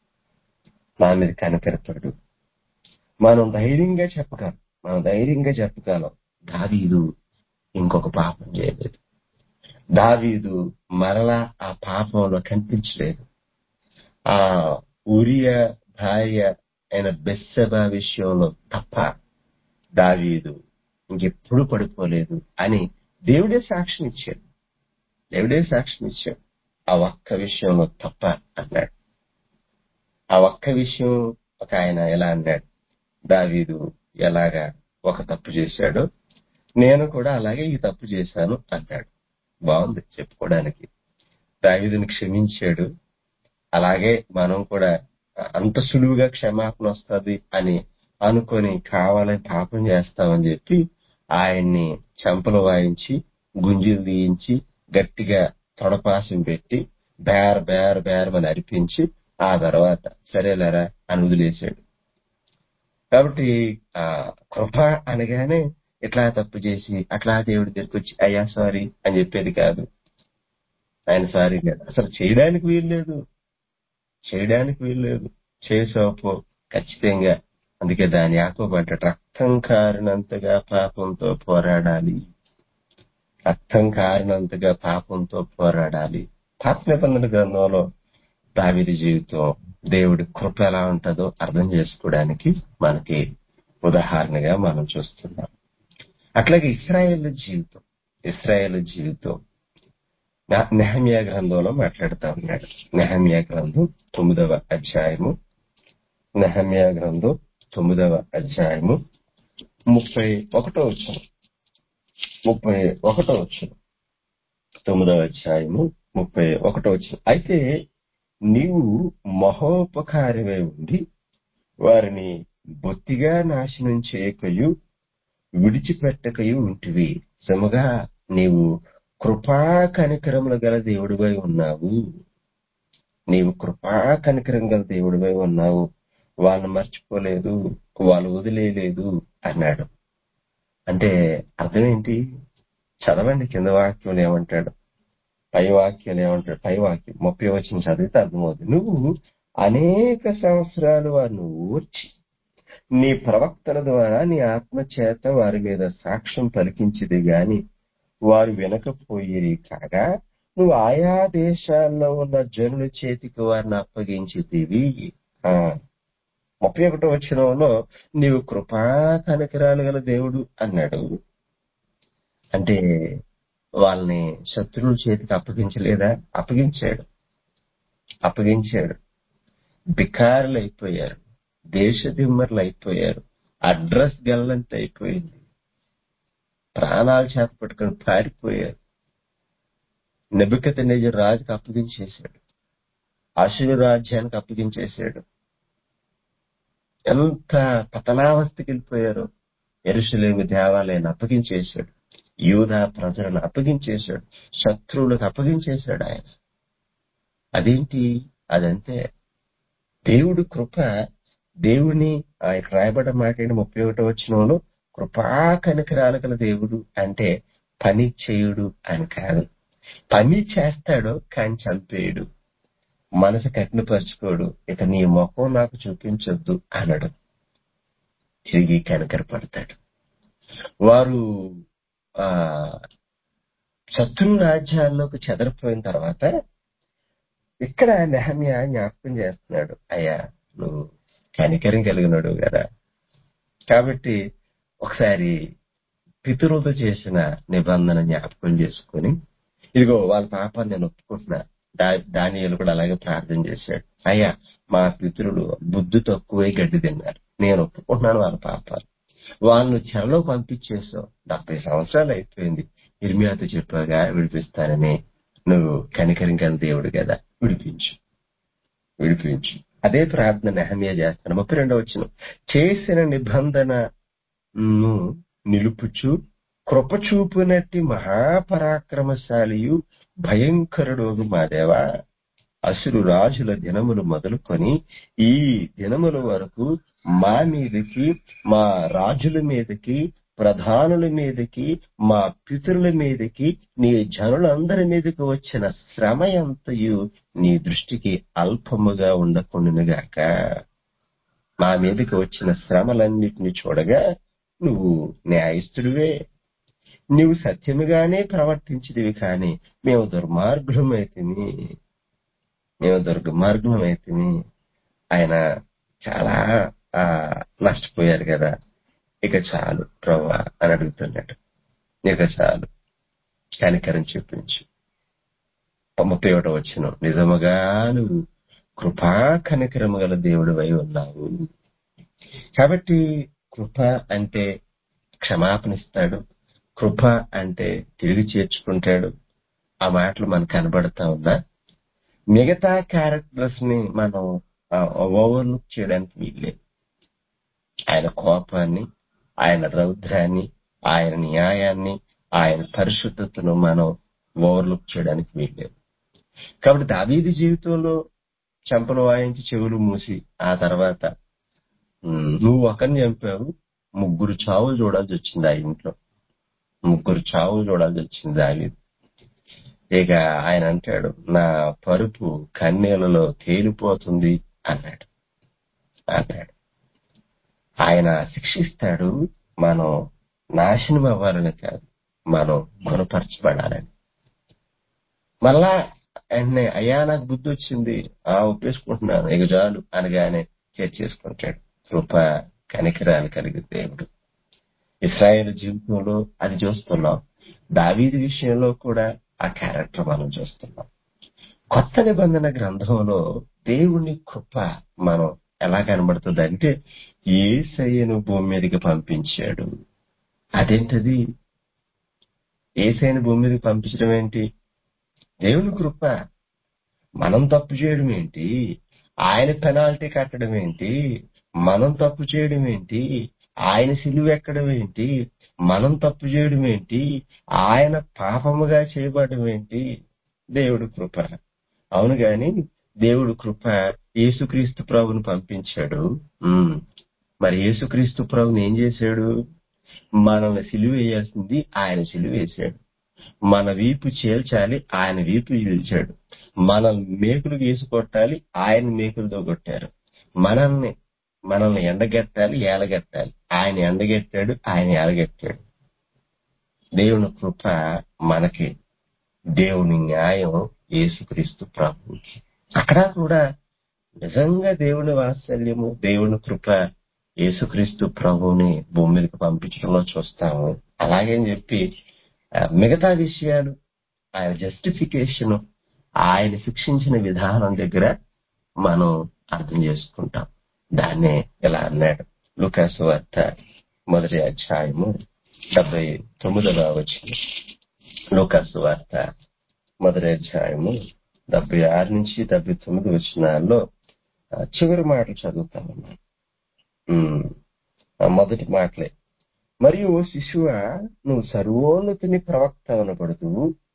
నా మీద కనికరపడు మనం ధైర్యంగా చెప్పగలం మనం ధైర్యంగా చెప్పగలం దావీదు ఇంకొక పాపం చేయలేదు దావీదు మరలా ఆ పాపంలో కనిపించలేదు ఆ ఉరియా భార్య అయిన బెస్సబా విషయంలో తప్ప దావీదు ఇంకెప్పుడు పడిపోలేదు అని దేవుడే సాక్ష్యం ఇచ్చాడు దేవుడే సాక్ష్యం ఇచ్చాడు ఆ ఒక్క విషయంలో తప్ప అన్నాడు ఆ ఒక్క విషయం ఒక ఆయన ఎలా అన్నాడు దావీదు ఎలాగా ఒక తప్పు చేశాడో నేను కూడా అలాగే ఈ తప్పు చేశాను అన్నాడు బాగుంది చెప్పుకోవడానికి దావీదుని క్షమించాడు అలాగే మనం కూడా అంత సులువుగా క్షమాపణ వస్తుంది అని అనుకొని కావాలని పాపం చేస్తామని చెప్పి ఆయన్ని చెంపలు వాయించి గుంజీలు తీయించి గట్టిగా తొడపాసం పెట్టి బేర్ బేర్ బేర్ అని అరిపించి ఆ తర్వాత సరేలేరా అని వదిలేశాడు కాబట్టి ఆ కృప అనగానే ఇట్లా తప్పు చేసి అట్లా దేవుడి దగ్గరికి వచ్చి అయ్యా సారీ అని చెప్పేది కాదు ఆయన సారీ కాదు అసలు చేయడానికి వీల్లేదు చేయడానికి వీల్లేదు చేసాపో ఖచ్చితంగా అందుకే దాని యాకోబడ్డ రక్తం కారినంతగా పాపంతో పోరాడాలి రక్తం కారినంతగా పాపంతో పోరాడాలి పాప నిబంధన గ్రంథంలో దావిది జీవితం దేవుడి కృప ఎలా ఉంటుందో అర్థం చేసుకోవడానికి మనకి ఉదాహరణగా మనం చూస్తున్నాం అట్లాగే ఇస్రాయేల్ జీవితం ఇస్రాయేల్ జీవితం నెహమియా గ్రంథంలో మాట్లాడుతా ఉన్నాడు నెహమియా గ్రంథం తొమ్మిదవ అధ్యాయము నెహమియా గ్రంథం తొమ్మిదవ అధ్యాయము ముప్పై ఒకటో వచ్చిన ముప్పై ఒకటో వచ్చిన తొమ్మిదవ అధ్యాయము ముప్పై ఒకటో వచ్చిన అయితే నీవు మహోపకారమే ఉండి వారిని బొత్తిగా నాశనం చేయకయు విడిచిపెట్టకయు ఉంటివి నిజముగా నీవు కృపా కనికరములు గల దేవుడివై ఉన్నావు నీవు కృపా కనికరం గల దేవుడివై ఉన్నావు వాళ్ళని మర్చిపోలేదు వాళ్ళు వదిలేయలేదు అన్నాడు అంటే అర్థం ఏంటి చదవండి కింద వాక్యం ఏమంటాడు పై వాక్యాలు ఏమంటాడు పై వాక్యం ముప్పై వచ్చిన చదివితే అర్థమవుతుంది నువ్వు అనేక సంవత్సరాలు వారిని ఊర్చి నీ ప్రవక్తల ద్వారా నీ ఆత్మ చేత వారి మీద సాక్ష్యం పలికించిది గాని వారు వినకపోయిరి కాగా నువ్వు ఆయా దేశాల్లో ఉన్న జనుల చేతికి వారిని అప్పగించితివి ఆ, ముప్పై ఒకటో వచ్చినంలో నీవు కృపా కనికరాలు గల దేవుడు అన్నాడు అంటే వాళ్ళని శత్రువుల చేతికి అప్పగించలేదా అప్పగించాడు అప్పగించాడు బికారులు అయిపోయారు దేశ దిమ్మర్లు అయిపోయారు అడ్రస్ గల్లంత అయిపోయింది ప్రాణాలు చేత పట్టుకొని పారిపోయారు నెబికత నిజ రాజుకి అప్పగించేశాడు అసురు రాజ్యానికి అప్పగించేశాడు ఎంత పతనావస్థకి వెళ్ళిపోయారు ఎరుసలేమి దేవాలయాన్ని అప్పగించేశాడు యూదా ప్రజలను అప్పగించేశాడు శత్రువులకు అప్పగించేశాడు ఆయన అదేంటి అదంతే దేవుడు కృప దేవుని ఆ ఇక్కడ రాయబడ్డ మాట ఏంటి ముప్పై ఒకటో వచ్చినంలో కృపా కనికరాలు గల దేవుడు అంటే పని చేయుడు అని కాదు పని చేస్తాడు కానీ చంపేయడు మనసు కఠినపరచుకోడు ఇక నీ ముఖం నాకు చూపించొద్దు అనడు తిరిగి కనికరపడతాడు వారు ఆ శత్రు రాజ్యాల్లోకి చెదరిపోయిన తర్వాత ఇక్కడ నెహమ్య జ్ఞాపకం చేస్తున్నాడు అయ్యా నువ్వు కనికరం కలిగినాడు కదా కాబట్టి ఒకసారి పితరులతో చేసిన నిబంధన జ్ఞాపకం చేసుకుని ఇదిగో వాళ్ళ పాపాన్ని నేను ఒప్పుకుంటున్నా దా దానియలు కూడా అలాగే ప్రార్థన చేశాడు అయ్యా మా పితరులు బుద్ధి తక్కువై గడ్డి తిన్నారు నేను ఒప్పుకుంటున్నాను వాళ్ళ పాపాలు వాళ్ళను చెరలో పంపించేసావు డెబ్బై సంవత్సరాలు అయిపోయింది ఇర్మియాతో చెప్పాగా విడిపిస్తానని నువ్వు కనికరించిన దేవుడు కదా విడిపించు విడిపించు అదే ప్రార్థన నెహమియా చేస్తాను ముప్పై రెండవ వచ్చిన చేసిన నిబంధనను నిలుపుచు కృపచూపునట్టి మహాపరాక్రమశాలియు భయంకరుడు మా దేవా అసురు రాజుల దినములు మొదలుకొని ఈ దినముల వరకు మా మీదకి మా రాజుల మీదకి ప్రధానుల మీదకి మా పితరుల మీదకి నీ జనులందరి మీదకి వచ్చిన శ్రమ ఎంతయు నీ దృష్టికి అల్పముగా ఉండకుండాగాక మా మీదకి వచ్చిన శ్రమలన్నిటిని చూడగా నువ్వు న్యాయస్థుడివే నువ్వు సత్యముగానే ప్రవర్తించిదివి కానీ మేము దుర్మార్గులమైతిని మేము దుర్మార్గులమైతిని ఆయన చాలా ఆ నష్టపోయారు కదా ఇక చాలు ప్రభా అని అడుగుతున్నాడు ఇక చాలు కనికరం చూపించు ముప్పై ఒకటో వచ్చిన నిజముగా నువ్వు కృపా కనికరము గల దేవుడు అయి ఉన్నావు కాబట్టి కృప అంటే క్షమాపణిస్తాడు కృప అంటే తిరిగి చేర్చుకుంటాడు ఆ మాటలు మనకు కనబడతా ఉన్నా మిగతా క్యారెక్టర్స్ ని మనం ఓవర్లుక్ చేయడానికి వీల్లేదు ఆయన కోపాన్ని ఆయన రౌద్రాన్ని ఆయన న్యాయాన్ని ఆయన పరిశుద్ధతను మనం ఓవర్లుక్ చేయడానికి వీల్లేదు కాబట్టి దావీది జీవితంలో చెంపలు వాయించి చెవులు మూసి ఆ తర్వాత ఉమ్, నువ్వు ఒకరిని చంపావు ముగ్గురు చావులు చూడాల్సి వచ్చింది ఆ ఇంట్లో ముగ్గురు చావులు చూడాల్సి వచ్చింది దావీదు ఇక ఆయన అంటాడు నా పరుపు కన్నీళ్లలో తేలిపోతుంది అన్నాడు అన్నాడు ఆయన శిక్షిస్తాడు మనం నాశనం అవ్వాలని కాదు మనం గుణపరచబడాలని మళ్ళా వెంటనే అయ్యా నాకు బుద్ధి వచ్చింది ఆ ఒప్పేసుకుంటున్నాను ఇక చాలు అనగానే చేర్చేసుకుంటాడు కృప కనికరాలు కలిగి దేవుడు ఇస్రాయేల్ జీవితంలో అది చూస్తున్నాం దావీది విషయంలో కూడా ఆ క్యారెక్టర్ మనం చూస్తున్నాం కొత్త నిబంధన గ్రంథంలో దేవుని కృప మనం ఎలా కనబడుతుంది అంటే ఏసయ్యను భూమి మీదకి పంపించాడు అదేంటది ఏసైని భూమి మీదకి పంపించడం ఏంటి దేవుని కృప మనం తప్పు చేయడం ఏంటి ఆయన పెనాల్టీ కట్టడం ఏంటి మనం తప్పు చేయడం ఏంటి ఆయన సిలువ ఎక్కడం ఏంటి మనం తప్పు చేయడం ఏంటి ఆయన పాపముగా చేయబడడం ఏంటి దేవుడు కృప అవును గాని దేవుడు కృప యేసుక్రీస్తు ప్రభుని పంపించాడు ఉమ్. మరి యేసుక్రీస్తు ప్రభుని ఏం చేశాడు మనల్ని సిలువ వేయాల్సింది ఆయన సిలువ వేశాడు మన వీపు చేల్చాలి ఆయన వీపు చీల్చాడు మన మేకులు గీసి కొట్టాలి ఆయన మేకులతో కొట్టారు మనల్ని మనల్ని ఎండగెట్టాలి ఏలగెట్టాలి ఆయన ఎండగెట్టాడు ఆయన ఏలగెట్టాడు దేవుని కృప మనకి దేవుని న్యాయం యేసుక్రీస్తు ప్రభువుకి అక్కడ కూడా నిజంగా దేవుని వాత్సల్యము దేవుని కృప యేసుక్రీస్తు ప్రభువుని భూమి మీదకి పంపించడంలో చూస్తాము అలాగని చెప్పి ఆ, మిగతా విషయాలు ఆయన జస్టిఫికేషన్ ఆయన శిక్షించిన విధానం దగ్గర మనం అర్థం చేసుకుంటాం దాన్నే ఇలా అన్నాడు లుకాసు వార్త మొదటి అధ్యాయము డెబ్బై తొమ్మిదవ వచ్చిన లూకాసు వార్త మొదటి అధ్యాయము డెబ్బై ఆరు నుంచి డెబ్బై తొమ్మిది వచ్చినాల్లో ఆ, చివరి మాటలు చదువుతామన్నా ఉమ్, ఆ మొదటి మాటలే మరియు ఓ శిశువ నువ్వు సర్వోన్నతిని ప్రవక్త అనబడుతూ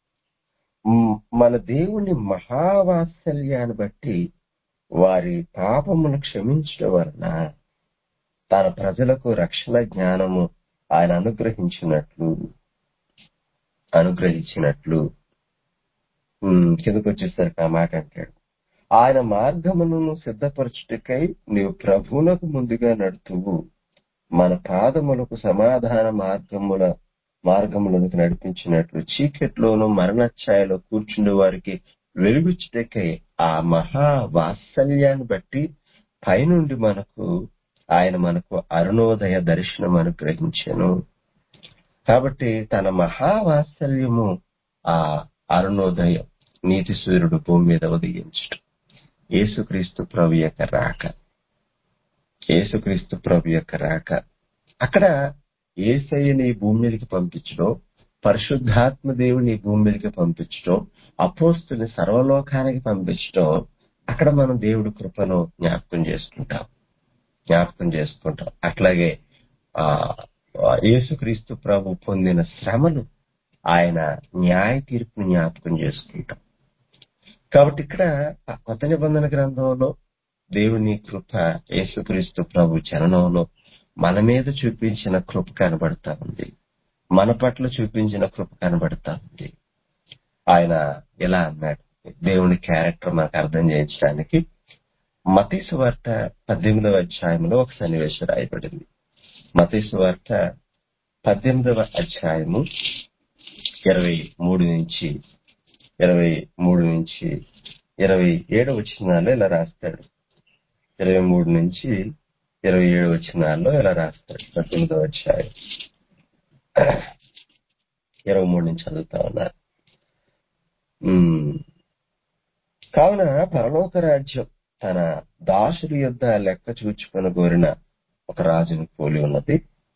మన దేవుని మహావాత్సల్యాన్ని బట్టి వారి పాపమును క్షమించడం వలన తన ప్రజలకు రక్షణ జ్ఞానము ఆయన అనుగ్రహించినట్లు అనుగ్రహించినట్లు ఉమ్, కిందకు వచ్చేసరికి ఆ మాట అంటాడు ఆయన మార్గములను సిద్ధపరచుటకై నీవు ప్రభువులకు ముందుగా నడుతువు మన పాదములకు సమాధాన మార్గముల మార్గములకు నడిపించినట్లు చీకట్లోను మరణఛాయలో కూర్చుండే వారికి వెలుగుచ్చుటకై ఆ మహా వాత్సల్యాన్ని బట్టి పైనుండి మనకు ఆయన మనకు అరుణోదయ దర్శనం అనుగ్రహించెను కాబట్టి తన మహావాత్సల్యము ఆ అరుణోదయం నీతి సూర్యుడు భూమి మీద ఉదయించడం యేసుక్రీస్తు ప్రభు యొక్క రాక యేసుక్రీస్తు ప్రభు యొక్క రాక అక్కడ ఏసయ్యని ఈ భూమి మీదకి పంపించడం పరిశుద్ధాత్మ దేవుని ఈ భూమి మీదకి పంపించడం అపోస్తుని సర్వలోకానికి పంపించడం అక్కడ మనం దేవుడి కృపను జ్ఞాపకం చేసుకుంటాం జ్ఞాపకం చేసుకుంటాం అట్లాగే ఆ ఆ, యేసుక్రీస్తు ప్రభు పొందిన శ్రమలు ఆయన న్యాయ తీర్పుని జ్ఞాపకం చేసుకుంటాం కాబట్టి ఇక్కడ ఆ కొత్త నిబంధన గ్రంథంలో దేవుని కృప యేసుక్రీస్తు ప్రభు జననంలో మన మీద చూపించిన కృప కనబడతా ఉంది మన పట్ల చూపించిన కృప కనబడతా ఉంది ఆయన ఎలా అన్నాడు దేవుని క్యారెక్టర్ మనకు అర్థం చేయించడానికి మతీసు వార్త పద్దెనిమిదవ అధ్యాయంలో ఒక సన్నివేశం రాయబడింది మతీసు వార్త పద్దెనిమిదవ అధ్యాయము ఇరవై మూడు నుంచి ఇరవై మూడు నుంచి ఇరవై ఏడు వచ్చినాల్లో ఇలా రాస్తాడు ఇరవై మూడు నుంచి ఇరవై ఏడు వచ్చినాల్లో ఇలా రాస్తాడు పద్దెనిమిదవ అధ్యాయం ఇరవై మూడు నుంచి చదువుతా ఉన్నారు ఉమ్, కావున పరలోక రాజ్యం తన దాసుడి యొద్ద లెక్క చూచుకొని కోరిన ఒక రాజుని పోలి ఉన్నది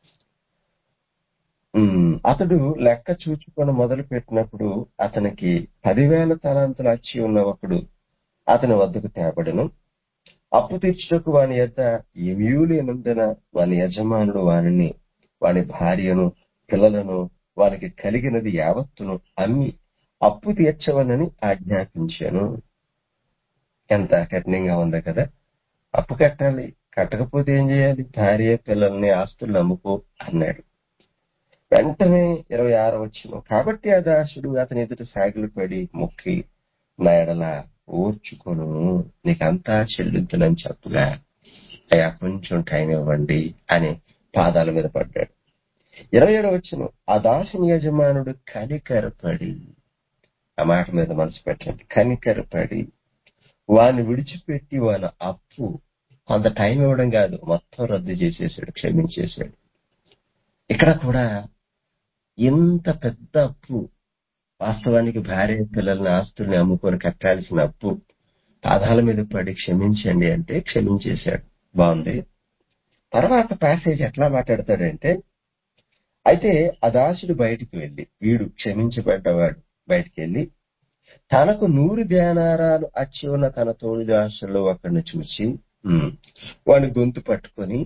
ఉమ్, అతడు లెక్క చూచుకొని మొదలు పెట్టినప్పుడు అతనికి పదివేల తలాంతులు అచ్చి ఉన్న ఒకడు అతని వద్దకు తేబడను అప్పు తీర్చుటకు వాని యొద్ద ఏమీ లేనందున వాని యజమానుడు వానిని వాని భార్యను పిల్లలను వానికి కలిగినది యావత్తును అమ్మి అప్పు తీర్చవనని ఆజ్ఞాపించాను ఎంత కఠినంగా ఉంది కదా అప్పు కట్టాలి కట్టకపోతే ఏం చేయాలి భార్య పిల్లల్ని ఆస్తులు అమ్ముకో అన్నాడు వెంటనే ఇరవై ఆరు వచ్చిన కాబట్టి ఆ దాసుడు అతని ఎదుట సాగిలు పడి మొక్కి నా ఎడల ఓర్చుకొను నీకంతా చెల్లించునని చెప్పగా అయ్యా కొంచెం టైం ఇవ్వండి అని పాదాల మీద పడ్డాడు ఇరవై ఏడు వచ్చిన ఆ దాసుని యజమానుడు కనికరపడి ఆ మాట మీద మనసు పెట్టండి కనికరపడి వాని విడిచిపెట్టి వాని అప్పు కొంత టైం ఇవ్వడం కాదు మొత్తం రద్దు చేసేసాడు క్షమించేశాడు ఇక్కడ కూడా ఇంత పెద్ద అప్పు వాస్తవానికి భార్య పిల్లల్ని ఆస్తుల్ని అమ్ముకొని కట్టాల్సిన అప్పు పాదాల మీద పడి క్షమించండి అంటే క్షమించేశాడు బాగుంది తర్వాత ప్యాసేజ్ ఎట్లా మాట్లాడతాడంటే అయితే ఆ దాసుడు బయటికి వెళ్ళి వీడు క్షమించబడ్డవాడు బయటికి వెళ్ళి తనకు నూరు ధ్యానారాలు అచ్చి ఉన్న తన తోడు దాసుల్లో ఒకరిని చూసి ఉమ్, వాని గొంతు పట్టుకొని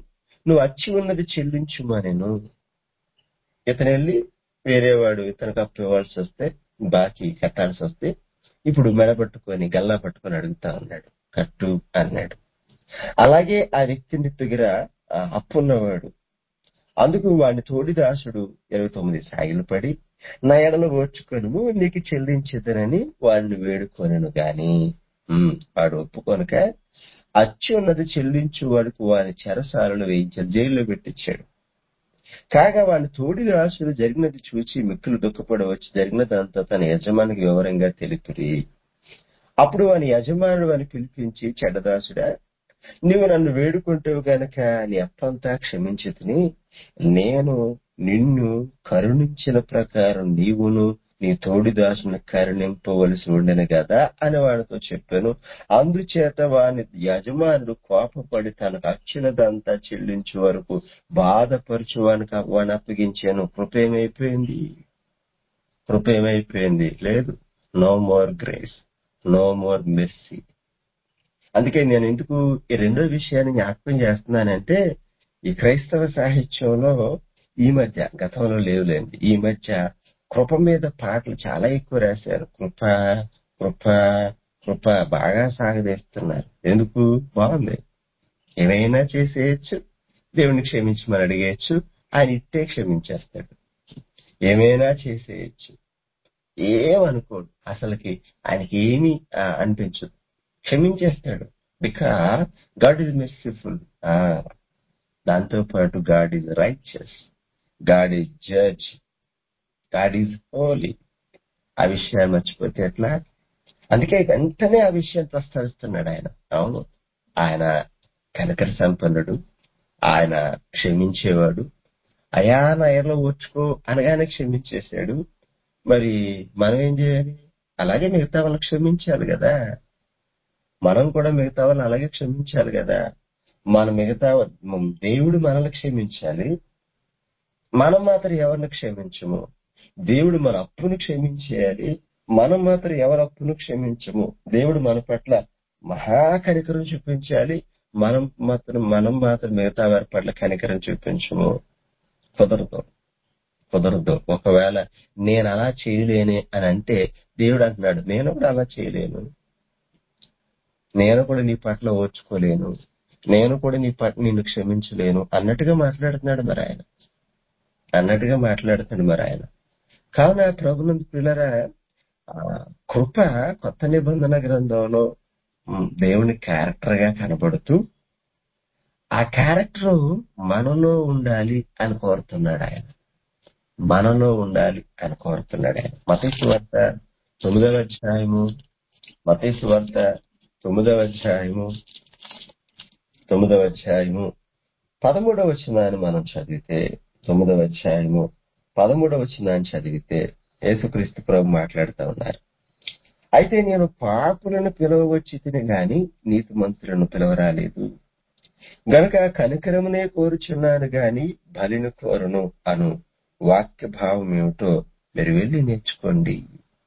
నువ్వు అచ్చి ఉన్నది చెల్లించుమనెను ఇతను వెళ్ళి వేరేవాడు ఇతనికి అప్పు ఇవ్వాల్సి వస్తే బాకీ కట్టాల్సి వస్తే ఇప్పుడు మెడ పట్టుకొని గల్లా పట్టుకొని అడుగుతా ఉన్నాడు కట్టు అన్నాడు అలాగే ఆ వ్యక్తిని దగ్గర ఆ, అప్పున్నవాడు అందుకు వాడిని తోడి దాసుడు ఇరవై తొమ్మిది సాగిలు పడి నా ఎడను ఓర్చుకొనుము నీకు చెల్లించదనని వాడిని వేడుకొనను గాని ఉమ్, వాడు ఒప్పుకొనక అచ్చి ఉన్నది చెల్లించు వాడికి వాని చెరసాలను వేయించాడు జైల్లో పెట్టించాడు కాగా వాని తోడి దాసుడు జరిగినది చూచి మిక్కులు దుఃఖపడవచ్చి జరిగినదంతా తన యజమానికి వివరంగా తెలిపిరి అప్పుడు వాని యజమానుడు అని పిలిపించి చెడ్డదాసుడా నీవు నన్ను వేడుకుంటావు గనక నీ అప్పంతా క్షమించుతుని నేను నిన్ను కరుణించిన ప్రకారం నీవును నీ తోడి దాసుని కరుణింపవలసి ఉండను కదా అని వాడితో చెప్పాను అందుచేత వాని యజమానుడు కోపపడి తనకు అచ్చినదంతా చెల్లించే వరకు బాధపరచు వానికి వాని అప్పగించాను కృపేమైపోయింది కృపేమైపోయింది లేదు no more grace no more mercy అందుకే నేను ఎందుకు ఈ రెండో విషయాన్ని జ్ఞాపకం చేస్తున్నానంటే ఈ క్రైస్తవ సాహిత్యంలో ఈ మధ్య గతంలో లేవులేండి ఈ మధ్య కృప మీద పాటలు చాలా ఎక్కువ రాశారు కృప కృప కృప బాగా సాగదీస్తున్నారు ఎందుకు బాగుంది ఏమైనా చేసేయచ్చు దేవుని క్షమించమని అడిగేయచ్చు ఆయన ఇట్టే క్షమించేస్తాడు ఏమైనా చేసేయచ్చు ఏమనుకోడు అసలుకి ఆయనకి ఏమీ ఆ, అనిపించదు క్షమించేస్తాడు బికాస్ గాడ్ ఈజ్ మెర్సిఫుల్ దాంతో పాటు God is righteous God is judge God is holy ఆ విషయాన్ని మర్చిపోతే ఎట్లా అందుకే వెంటనే ఆ విషయం ప్రస్తావిస్తున్నాడు ఆయన అవును ఆయన కనకర సంపన్నుడు ఆయన క్షమించేవాడు అయా నా ఎర్లో ఓర్చుకో అనగానే క్షమించేశాడు మరి మనం ఏం చేయాలి అలాగే మిగతా వాళ్ళని క్షమించాలి కదా మనం కూడా మిగతా వాళ్ళని అలాగే క్షమించాలి కదా మన మిగతా మ- దేవుడు మనల్ని క్షమించాలి మనం మాత్రం ఎవరిని క్షమించము దేవుడు మన అప్పును క్షమించేయాలి మనం మాత్రం ఎవరి అప్పును క్షమించము దేవుడు మన పట్ల మహాకనికరం చూపించాలి మనం మాత్రం మనం మాత్రం మిగతా వారి పట్ల కనికరం చూపించము కుదరదు కుదరదు ఒకవేళ నేను అలా చేయలేనే అని అంటే దేవుడు అంటున్నాడు నేను కూడా అలా చేయలేను నేను కూడా నీ పట్ల ఓర్చుకోలేను నేను కూడా నీ పట్ల నిన్ను క్షమించలేను అన్నట్టుగా మాట్లాడుతున్నాడు మరి ఆయన అన్నట్టుగా మాట్లాడుతున్నాడు మరి ఆయన కావున ప్రభునందు పిల్లరా ఆ, కృప కొత్త నిబంధన గ్రంథంలో ఉమ్, దేవుని క్యారెక్టర్ గా కనబడుతూ ఆ క్యారెక్టర్ మనలో ఉండాలి అని కోరుతున్నాడు ఆయన మనలో ఉండాలి అని కోరుతున్నాడు ఆయన మతేసు వార్త తొమ్మిదవ అధ్యాయము మతేసు వార్త తొమ్మిదవ అధ్యాయము తొమ్మిదవ అధ్యాయము పదమూడవ వచనాన్ని మనం చదివితే తొమ్మిదవ అధ్యాయము పదమూడవ వచనాన్ని చదివితే యేసుక్రీస్తు ప్రభు మాట్లాడుతూ ఉన్నారు అయితే నేను పాపులను పిలవవచ్చి తిని గాని నీతి మంత్రులను పిలవరాలేదు గనుక కనికరమునే కోరుచున్నాను గాని బలిని కోరును అను వాక్య భావం ఏమిటో మీరు వెళ్ళి నేర్చుకోండి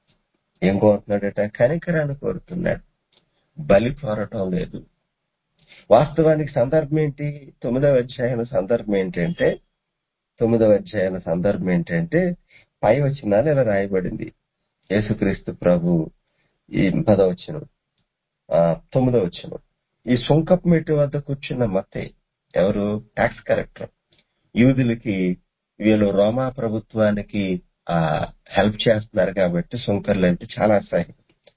ఏం కోరుతున్నాడట కనికరాన్ని కోరుతున్నాడు బలి కోరటం లేదు వాస్తవానికి సందర్భం ఏంటి తొమ్మిదవ అధ్యాయం సందర్భం ఏంటంటే తొమ్మిదవ అధ్యాయం సందర్భం ఏంటంటే పై వచనాలు ఇలా రాయబడింది యేసుక్రీస్తు ప్రభు ఈ పదవచనం ఆ తొమ్మిదవ వచనం ఈ సుంకపు మెట్టు వద్ద కూర్చున్న మత్తే ఎవరు ట్యాక్స్ కలెక్టర్ యూదులకి వీళ్ళు రోమా ప్రభుత్వానికి ఆ హెల్ప్ చేస్తున్నారు కాబట్టి సుంకర్లు అంటే చాలా అసహ్యం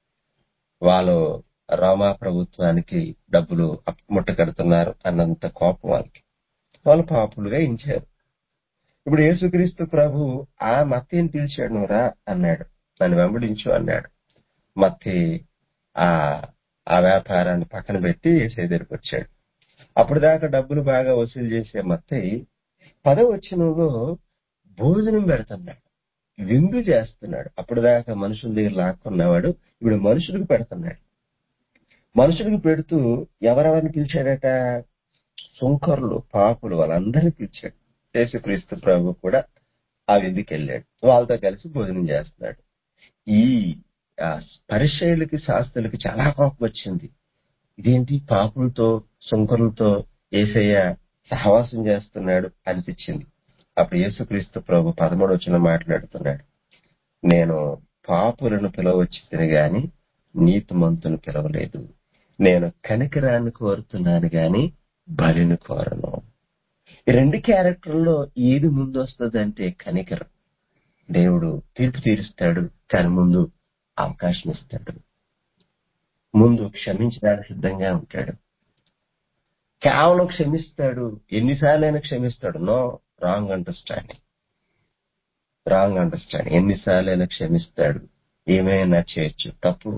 వాళ్ళు రోమా ప్రభుత్వానికి డబ్బులు ముట్ట కడుతున్నారు అన్నంత కోపం వాళ్ళకి వాళ్ళు పాపులుగా ఇంచారు ఇప్పుడు యేసుక్రీస్తు ప్రభు ఆ మత్తేని పిలిచాడు నువ్వురా అన్నాడు నన్ను వెంబడించు అన్నాడు మత్తి ఆ ఆ వ్యాపారాన్ని పక్కన పెట్టి ఏసై దగ్గరికి వచ్చాడు అప్పుడు దాకా డబ్బులు బాగా వసూలు చేసే మత్తయి పదవచనంలో భోజనం పెడుతున్నాడు విందు చేస్తున్నాడు అప్పుడు దాకా మనుషుల దగ్గర లాక్కున్నవాడు ఇప్పుడు మనుషులకు పెడుతున్నాడు మనుషులకు పెడుతూ ఎవరెవరిని పిలిచాడట సుంకరులు పాపులు వాళ్ళందరినీ పిలిచాడు యేసుక్రీస్తు ప్రభు కూడా ఆ విందుకి వెళ్ళాడు వాళ్ళతో కలిసి భోజనం చేస్తున్నాడు ఈ ఆ, పరిచయులకి శాస్త్రులకి చాలా కోపం వచ్చింది ఇదేంటి పాపులతో సుంకరులతో ఏసయ్య సహవాసం చేస్తున్నాడు అనిపించింది అప్పుడు యేసుక్రీస్తు ప్రభు పదమూడు వచ్చిన మాట్లాడుతున్నాడు నేను పాపులను పిలవచ్చింది గాని నీతిమంతును పిలవలేదు నేను కనికరాన్ని కోరుతున్నాను గాని బలిని కోరను ఈ రెండు క్యారెక్టర్లో ఏది ముందు వస్తుందంటే కనికరం దేవుడు తీర్పు తీరుస్తాడు కానీ ముందు అవకాశం ఇస్తాడు ముందు క్షమించడానికి సిద్ధంగా ఉంటాడు కేవలం క్షమిస్తాడు ఎన్నిసార్లైనా క్షమిస్తాడు no wrong understanding wrong understanding ఎన్నిసార్లైనా క్షమిస్తాడు ఏమైనా చేయొచ్చు తప్పు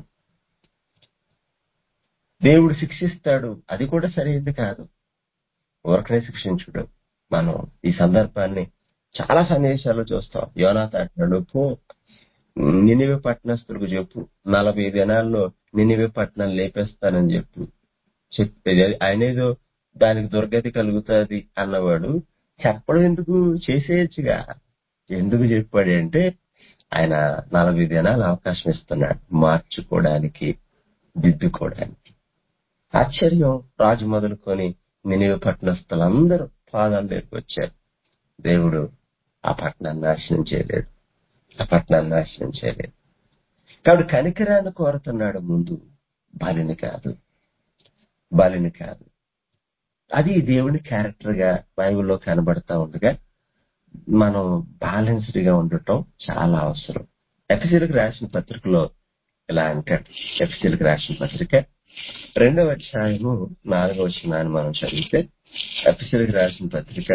దేవుడు శిక్షిస్తాడు అది కూడా సరైనది కాదు ఊరకనే శిక్షించుడు మనం ఈ సందర్భాన్ని చాలా సన్నివేశాల్లో చూస్తాం యోనాథ అంటాడు పో నినివే పట్టణస్తులకు చెప్పు నలభై దినాల్లో నినివే పట్టణం లేపేస్తానని చెప్పు చెప్పేది ఆయన ఏదో దానికి దుర్గతి కలుగుతుంది అన్నవాడు చెప్పడం ఎందుకు చేసేయచ్చుగా ఎందుకు చెప్పాడు అంటే ఆయన నలభై దినాలు అవకాశం ఇస్తున్నాడు మార్చుకోవడానికి దిద్దుకోవడానికి ఆశ్చర్యం రాజు మొదలుకొని నినివే పట్టణస్తులందరూ పాదాల దగ్గరికి వచ్చారు దేవుడు ఆ పట్టణాన్ని నాశనం చేయలేడు ఆ పట్టణాన్ని నాశనం చేయలేదు కాబట్టి కనికరాన్ని కోరుతున్నాడు ముందు బలిని కాదు బలిని కాదు అది దేవుని క్యారెక్టర్ గా బైబిల్లో కనబడతా ఉండగా మనం బ్యాలెన్స్డ్ గా ఉండటం చాలా అవసరం ఎఫ్సీలకు రాసిన పత్రికలో ఇలా అంటాడు ఎఫ్సీలకు రాసిన పత్రిక రెండవ అధ్యాయము నాలుగవ వచనాన్ని మనం చదివితే ఎఫ్సీలకు రాసిన పత్రిక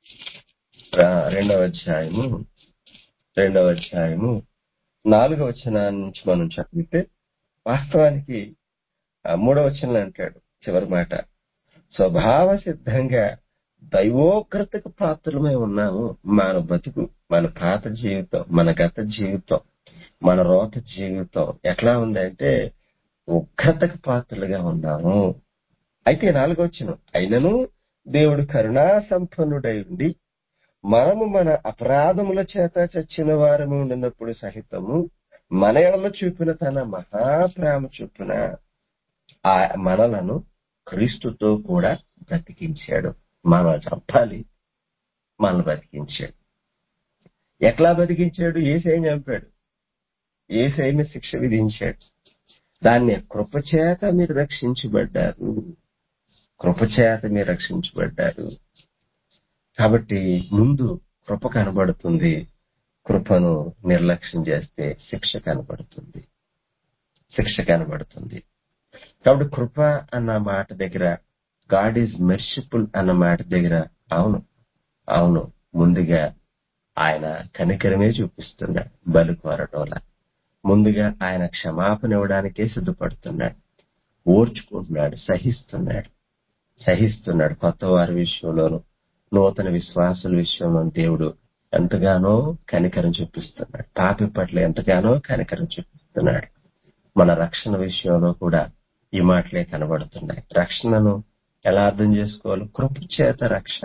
రా- రెండవ అధ్యాయము రెండవ అధ్యాయము నాలుగవ వచనాన్ని నుంచి మనం చదివితే వాస్తవానికి ఆ మూడవ వచనం అంటాడు చివరి మాట స్వభావ సిద్ధంగా దైవోగ్రతకు పాత్రలమై ఉన్నాము మన బతుకు మన పాత జీవితం మన గత జీవితం మన రోత జీవితం ఎట్లా ఉందంటే ఉగ్రతకు పాత్రలుగా ఉన్నాము అయితే నాలుగో వచ్చిన అయినను దేవుడు కరుణా సంపన్నుడై ఉండి మనము మన అపరాధముల చేత చచ్చిన వారము ఉన్నప్పుడు సహితము మన ఎడల చూపిన తన మహాప్రేమ చొప్పున ఆ మనలను క్రీస్తుతో కూడా బ్రతికించాడు మనం చంపాలి మనల్ని బ్రతికించాడు ఎట్లా బతికించాడు ఏసైని చంపాడు ఏసైని శిక్ష విధించాడు దాన్ని కృపచేత మీరు రక్షించబడ్డారు కృపచేత మీరు రక్షించబడ్డారు కాబట్టి ముందు కృప కనబడుతుంది కృపను నిర్లక్ష్యం చేస్తే శిక్ష కనబడుతుంది శిక్ష కనబడుతుంది కాబట్టి కృప అన్న మాట దగ్గర గాడ్ ఈజ్ మెర్సిఫుల్ అన్న మాట దగ్గర అవును అవును ముందుగా ఆయన కనికరమే చూపిస్తున్నాడు బలి కోరటంలా ముందుగా ఆయన క్షమాపణ ఇవ్వడానికే సిద్ధపడుతున్నాడు ఓర్చుకుంటున్నాడు సహిస్తున్నాడు సహిస్తున్నాడు కొత్త వారి విషయంలోను నూతన విశ్వాసుల విషయంలో దేవుడు ఎంతగానో కనికరం చూపిస్తున్నాడు పాపి పట్ల ఎంతగానో కనికరం చూపిస్తున్నాడు మన రక్షణ విషయంలో కూడా ఈ మాటలే కనబడుతున్నాయి రక్షణను ఎలా అర్థం చేసుకోవాలి కృపచేత రక్షణ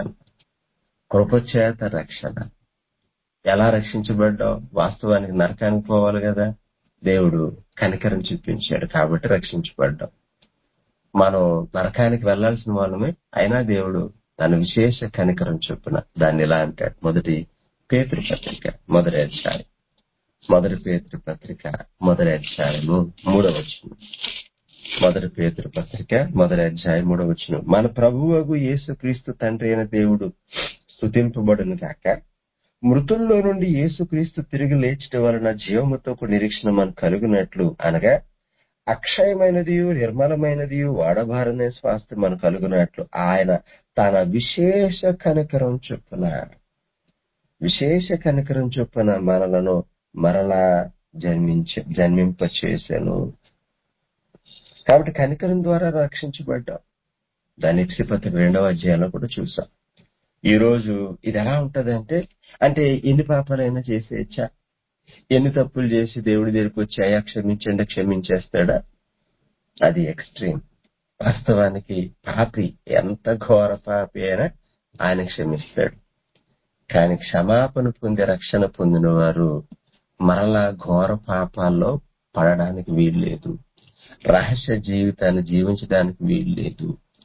కృపచేత రక్షణ ఎలా రక్షించబడ్డావు వాస్తవానికి నరకానికి పోవాలి కదా దేవుడు కనికరం చూపించాడు కాబట్టి రక్షించబడ్డాం మనం నరకానికి వెళ్లాల్సిన వాళ్ళమే అయినా దేవుడు తన విశేష కనికరం చొప్పున దాన్ని ఇలా అంటాడు మొదటి పేతృ పత్రిక మొదటి అధ్యాయం మొదటి పేతృ పత్రిక మొదటి అధ్యాయము మూడవ వచనం మొదటి పేతృ పత్రిక మొదటి అధ్యాయం మూడవ వచనం మన ప్రభువగు యేసుక్రీస్తు తండ్రి అయిన దేవుడు స్తుతింపబడును కాక మృతుల్లో నుండి యేసుక్రీస్తు తిరిగి లేచట వలన జీవముతో ఒక నిరీక్షణ మనం కలుగునట్లు అనగా అక్షయమైనది నిర్మలమైనది వాడబారనే స్వాస్థ్యం మనం కలుగునట్లు ఆయన తన విశేష కనికరం చొప్పున విశేష కనికరం చొప్పున మనలను మరలా జన్మించ జన్మింప చేశాను కాబట్టి కనికరం ద్వారా రక్షించబడ్డాం దాని పత్రిక రెండవ అధ్యాయంలో కూడా చూసాం ఈ రోజు ఇది ఎలా ఉంటదంటే అంటే ఎన్ని పాపాలైనా చేసేయచ్చా ఎన్ని తప్పులు చేసి దేవుడి దగ్గరికి వచ్చి అయా క్షమించండి క్షమించేస్తాడా అది ఎక్స్ట్రీమ్ వాస్తవానికి పాపి ఎంత ఘోర పాపి అయినా ఆయన క్షమిస్తాడు కానీ క్షమాపణ పొంది రక్షణ పొందిన వారు మరలా ఘోర పాపాల్లో పడడానికి వీల్లేదు రహస్య జీవితాన్ని జీవించడానికి వీల్లేదు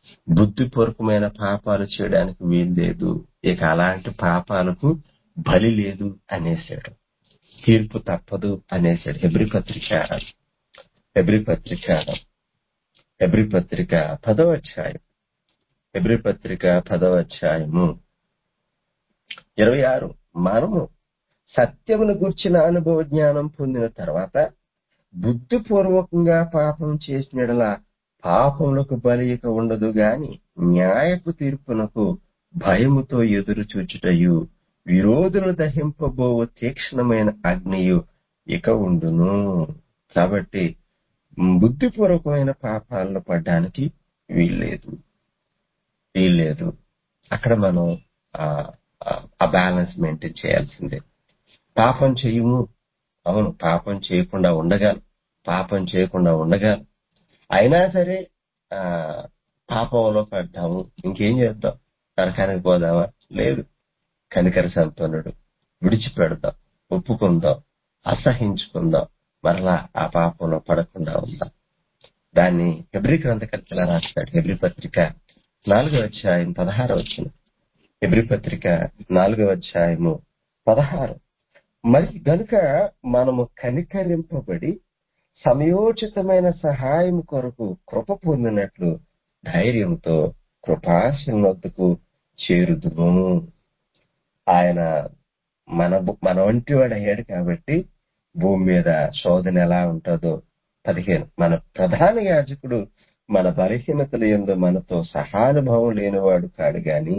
బుద్ధిపూర్వకమైన పాపాలు చేయడానికి వీలు లేదు ఇక అలాంటి పాపాలకు బలి లేదు అనేసాడు తీర్పు తప్పదు అనేసాడు హెబ్రి పత్రిక హెబ్రి పత్రిక హెబ్రి పత్రిక పదవ అధ్యాయం హెబ్రి పత్రిక పదవ అధ్యాయము ఇరవై ఆరు మనము సత్యమును గుర్చిన అనుభవ జ్ఞానం పొందిన తర్వాత బుద్ధిపూర్వకంగా పాపం చేసిన పాపములకు బలి ఇక ఉండదు గాని న్యాయపు తీర్పునకు భయముతో ఎదురు చూచుటయు విరోధులు దహింపబోవు తీక్షణమైన అగ్నియు ఇక ఉండును కాబట్టి బుద్ధిపూర్వకమైన పాపాలను పడ్డానికి వీల్లేదు వీల్లేదు అక్కడ మనం ఆ బ్యాలెన్స్ మెయింటైన్ చేయాల్సిందే పాపం చేయము అవును పాపం చేయకుండా ఉండగలం పాపం చేయకుండా ఉండగలం అయినా సరే ఆ పాపంలో పడ్డాము ఇంకేం చేద్దాం నరకానికి పోదామా లేదు కనికర సంపన్నుడు విడిచిపెడదాం ఒప్పుకుందాం అసహించుకుందాం మరలా ఆ పాపంలో పడకుండా ఉందాం దాన్ని హెబ్రి గ్రంథకర్తల రాస్తాడు హెబ్రి పత్రిక నాలుగవ అధ్యాయం పదహారు వచ్చిన హెబ్రి పత్రిక నాలుగవ అధ్యాయము పదహారు మరి గనుక మనము కనికరింపబడి సమయోచితమైన సహాయం కొరకు కృప పొందినట్లు ధైర్యంతో కృపాశం వద్దకు చేరుదుము ఆయన మన మన వంటి వాడు అయ్యాడు కాబట్టి భూమి మీద శోధన ఎలా ఉంటుందో పదిహేను మన ప్రధాన యాజకుడు మన బలహీనతల ఎందు మనతో సహానుభవం లేనివాడు కాడు గాని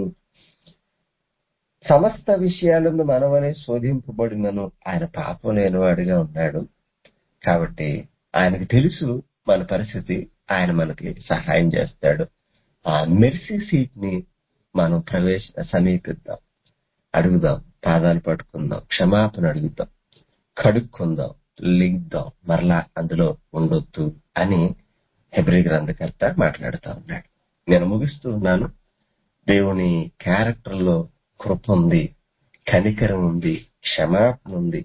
సమస్త విషయాలను మనవనే శోధింపబడినను ఆయన పాపం లేనివాడుగా ఉన్నాడు కాబట్టి ఆయనకు తెలుసు మన పరిస్థితి ఆయన మనకి సహాయం చేస్తాడు ఆ మెర్సీ సీట్ ని మనం ప్రవేశ సమీపిద్దాం అడుగుదాం పాదాలు పట్టుకుందాం క్షమాపణ అడుగుదాం కడుక్కుందాం లింక్దాం మరలా అందులో ఉండొద్దు అని హెబ్రి గ్రంథకర్త మాట్లాడుతూ ఉన్నాడు నేను ముగిస్తూ ఉన్నాను దేవుని క్యారెక్టర్ లో కృప ఉంది కనికరం ఉంది క్షమాపణ ఉంది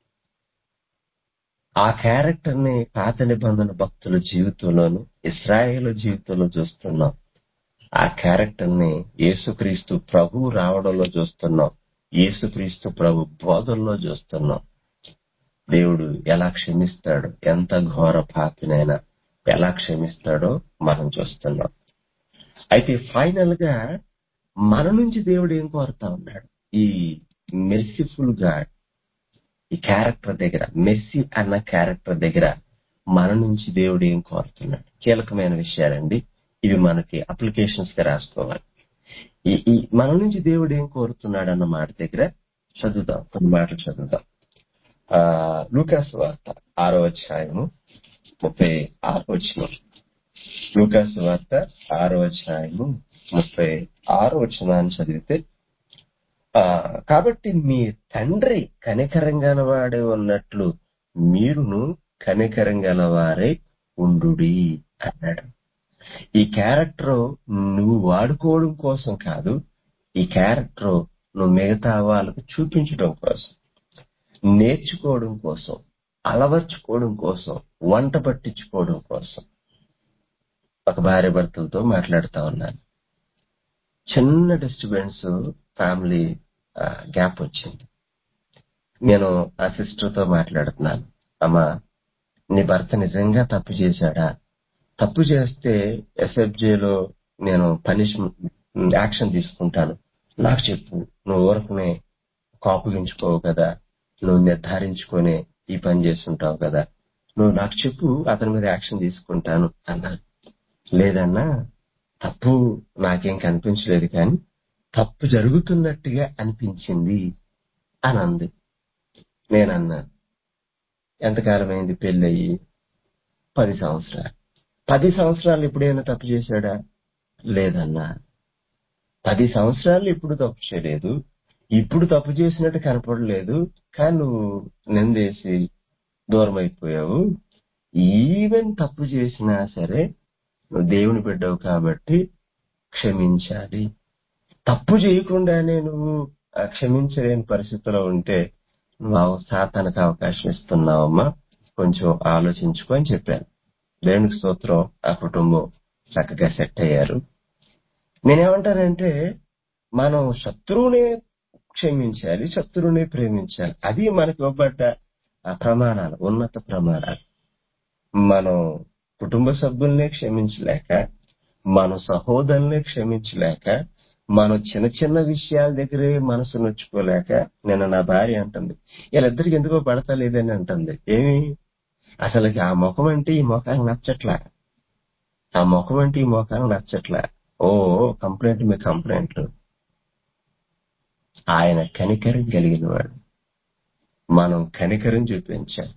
ఆ క్యారెక్టర్ ని పాత నిబంధన భక్తుల జీవితంలోను ఇస్రాయేల్ జీవితంలో చూస్తున్నాం ఆ క్యారెక్టర్ ని యేసుక్రీస్తు ప్రభు రావడంలో చూస్తున్నాం యేసుక్రీస్తు ప్రభు బోధనలో చూస్తున్నాం దేవుడు ఎలా క్షమిస్తాడు ఎంత ఘోర పాపినైనా ఎలా క్షమిస్తాడో మనం చూస్తున్నాం అయితే ఫైనల్ గా మన నుంచి దేవుడు ఏం కోరుతా ఉన్నాడు ఈ మెర్సిఫుల్ గాడ్ ఈ క్యారెక్టర్ దగ్గర మెస్సి అన్న క్యారెక్టర్ దగ్గర మన నుంచి దేవుడు ఏం కోరుతున్నాడు కీలకమైన విషయాలండి ఇవి మనకి అప్లికేషన్స్ గా రాసుకోవాలి ఈ ఈ మన నుంచి దేవుడు ఏం కోరుతున్నాడు అన్న మాట దగ్గర చదువుదాం కొన్ని మాటలు చదువుదాం ఆ లూకాస్ వార్త ఆరో అధ్యాయము ముప్పై ఆరో వచ్చిన లూకాస్ వార్త ఆరో అధ్యాయము ముప్పై ఆరో వచ్చినాన్ని చదివితే ఆ కాబట్టి మీ తండ్రి కనికరం వాడే ఉన్నట్లు మీరును కనికరం గలవారే ఉండుడి అన్నాడు ఈ క్యారెక్టర్ నువ్వు వాడుకోవడం కోసం కాదు ఈ క్యారెక్టర్ నువ్వు మిగతా వాళ్ళకు చూపించడం కోసం నేర్చుకోవడం కోసం అలవర్చుకోవడం కోసం వంట పట్టించుకోవడం కోసం ఒక భార్య భర్తలతో మాట్లాడుతా ఉన్నాను చిన్న డిస్టర్బెన్స్ ఫ్యామిలీ గ్యాప్ వచ్చింది నేను ఆ సిస్టర్ తో మాట్లాడుతున్నాను అమ్మా నీ భర్త నిజంగా తప్పు చేశాడా తప్పు చేస్తే ఎస్ఎఫ్జేలో నేను పనిష్ యాక్షన్ తీసుకుంటాను నాకు చెప్పు నువ్వు ఊరకునే కాపుగించుకోవు కదా నువ్వు నిర్ధారించుకొని ఈ పని చేస్తుంటావు కదా నువ్వు నాకు చెప్పు అతని మీద యాక్షన్ తీసుకుంటాను అన్నాను లేదన్నా తప్పు నాకేం కనిపించలేదు కానీ తప్పు జరుగుతున్నట్టుగా అనిపించింది అని అంది నేనన్నా ఎంతకాలమైంది పెళ్ళయి పది సంవత్సరాలు పది సంవత్సరాలు ఎప్పుడైనా తప్పు చేశాడా లేదన్నా పది సంవత్సరాలు ఇప్పుడు తప్పు చేయలేదు ఇప్పుడు తప్పు చేసినట్టు కనపడలేదు కానీ నువ్వు నిందేసి దూరం అయిపోయావు ఈవెన్ తప్పు చేసినా సరే నువ్వు దేవుని బిడ్డవు కాబట్టి క్షమించాలి తప్పు చేయకుండానే నువ్వు ఆ క్షమించలేని పరిస్థితిలో ఉంటే నువ్వు సాతానికి అవకాశం ఇస్తున్నావమ్మా కొంచెం ఆలోచించుకో అని చెప్పాను దేవునికి స్తోత్రం ఆ కుటుంబం చక్కగా సెట్ అయ్యారు నేనేమంటానంటే మనం శత్రువునే క్షమించాలి శత్రువునే ప్రేమించాలి అది మనకు ఇవ్వబడ్డ ఆ ప్రమాణాలు ఉన్నత ప్రమాణాలు మనం కుటుంబ సభ్యుల్నే క్షమించలేక మన సహోదరుల్ని క్షమించలేక మనం చిన్న చిన్న విషయాల దగ్గరే మనసు నొచ్చుకోలేక నిన్న నా భార్య అంటుంది వీళ్ళిద్దరికి ఎందుకో పడతలేదని అంటుంది ఏమి అసలు ఆ ముఖం అంటే ఈ ముఖానికి నచ్చట్లా ఆ ముఖం అంటే ఈ ముఖానికి నచ్చట్లా ఓ కంప్లైంట్ మీ కంప్లైంట్లు ఆయన కనికరం కలిగిన వాడు మనం కనికరం చూపించాలి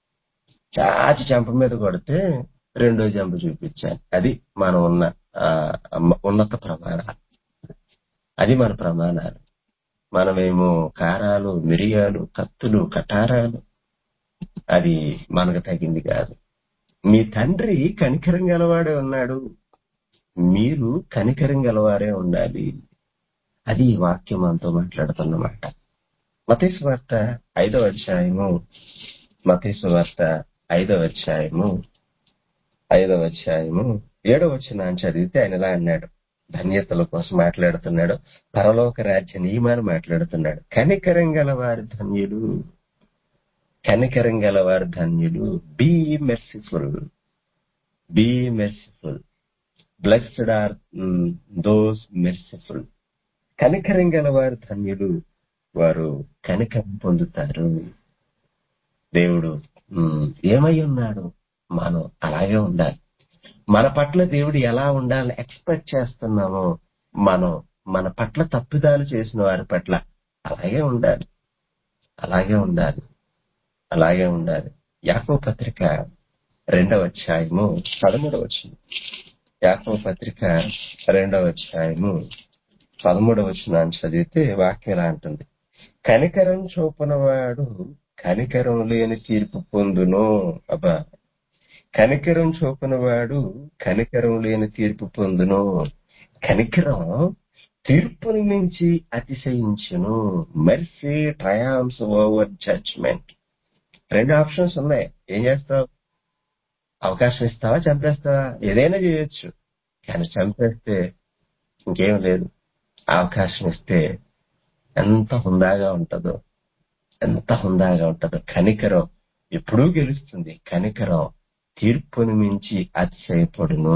చాచి చెంప మీద కొడితే రెండో చెంప చూపించాలి అది మనం ఉన్న ఆ, ఉన్నత ప్రమాణాలు అది మన ప్రమాణాలు మనమేమో కారాలు మిరియాలు కత్తులు కటారాలు అది మనకు తగింది కాదు మీ తండ్రి కనికరం గలవాడే ఉన్నాడు మీరు కనికరం గలవారే ఉండాలి అది ఈ వాక్యం మనతో మాట్లాడుతున్నమాట మతేసు వార్త ఐదవ అధ్యాయము మతేసు వార్త ఐదవ అధ్యాయము ఐదవ అధ్యాయము ఏడవ వచ్చిన చదివితే ఆయన ఇలా అన్నాడు ధన్యతల కోసం మాట్లాడుతున్నాడు పరలోక రాజ్య నియమాలు మాట్లాడుతున్నాడు కనికరం గల వారి ధన్యులు కనికరం గల వారి ధన్యులు be merciful be merciful blessed are those merciful కనికరం గల వారి ధన్యులు వారు కనికరం పొందుతారు దేవుడు ఉమ్, ఏమై ఉన్నాడు మనం అలాగే ఉండాలి మన పట్ల దేవుడు ఎలా ఉండాలని ఎక్స్పెక్ట్ చేస్తున్నామో మనం మన పట్ల తప్పిదాలు చేసిన వారి పట్ల అలాగే ఉండాలి అలాగే ఉండాలి అలాగే ఉండాలి యాకో పత్రిక రెండవ అధ్యాయము పదమూడవ వచ్చింది యాకో పత్రిక రెండవ అధ్యాయము పదమూడవ వచ్చిన చదివితే వాక్యం ఇలా అంటుంది కనికరం చూపనవాడు కనికరం లేని తీర్పు పొందును అబ్బా కనికరం చూపనవాడు కనికరం లేని తీర్పు పొందును కనికరం తీర్పుని మించి అతిశయించును మెర్సీ ట్రయాంప్స్ ఓవర్ జడ్జ్మెంట్ రెండు ఆప్షన్స్ ఉన్నాయి ఏం చేస్తావు అవకాశం ఇస్తావా చంపేస్తావా ఏదైనా చేయొచ్చు కానీ చంపేస్తే ఇంకేం లేదు అవకాశం ఇస్తే ఎంత హుందాగా ఉంటుందో ఎంత హుందాగా ఉంటుందో కనికరం ఎప్పుడూ గెలుస్తుంది కనికరం తీర్పుని మించి అతిశయపడును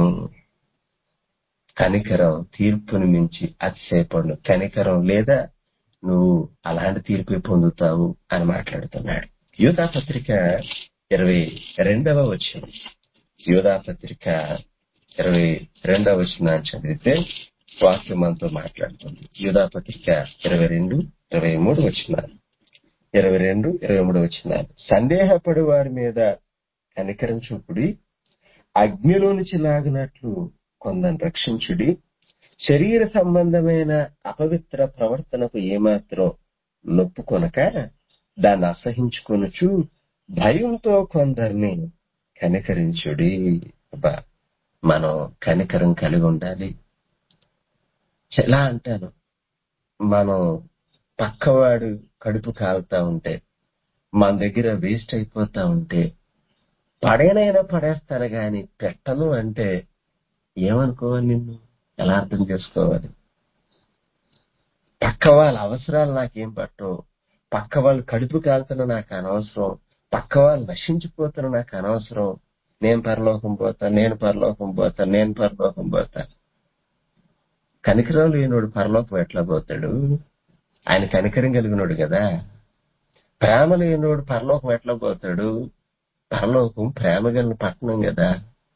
కనికరం తీర్పుని మించి అతిశయపడును కనికరం లేదా నువ్వు అలాంటి తీర్పు పొందుతావు అని మాట్లాడుతున్నాడు యూదా పత్రిక ఇరవై రెండవ వచనం యూదా పత్రిక ఇరవై రెండవ వచనం చదివితే వాక్యం మనతో మాట్లాడుతుంది యూదా పత్రిక ఇరవై రెండు ఇరవై మూడు వచ్చినారు ఇరవై రెండు ఇరవై మూడు వచ్చినారు సందేహపడి వారి మీద కనికరం చూపుడి అగ్నిలో నుంచి లాగినట్లు కొందరు రక్షించుడి శరీర సంబంధమైన అపవిత్ర ప్రవర్తనకు ఏమాత్రం నొప్పుకొనక దాన్ని అసహించుకొనుచు భయంతో కొందరిని కనికరించుడి అబ్బా మనం కనికరం కలిగి ఉండాలి ఎలా అంటాను మనం పక్కవాడు కడుపు కాలుతా ఉంటే మన దగ్గర వేస్ట్ అయిపోతా ఉంటే పడేనైనా పడేస్తాను గాని పెట్టను అంటే ఏమనుకోవాలి నిన్ను ఎలా అర్థం చేసుకోవాలి పక్క వాళ్ళ అవసరాలు నాకేం పట్టవు పక్క వాళ్ళు కడుపు కాలుతున్న నాకు అనవసరం పక్క వాళ్ళు నశించిపోతున్న నాకు అనవసరం నేను పరలోకం పోతా నేను పరలోకం పోతా నేను పరలోకం పోతా కనికరం లేనోడు పరలోకం ఎట్లా పోతాడు ఆయన కనికరం కలిగినోడు కదా ప్రేమ లేనోడు పరలోకం ఎట్లా పోతాడు పరలోకం ప్రేమ కలిగిన పట్టణం కదా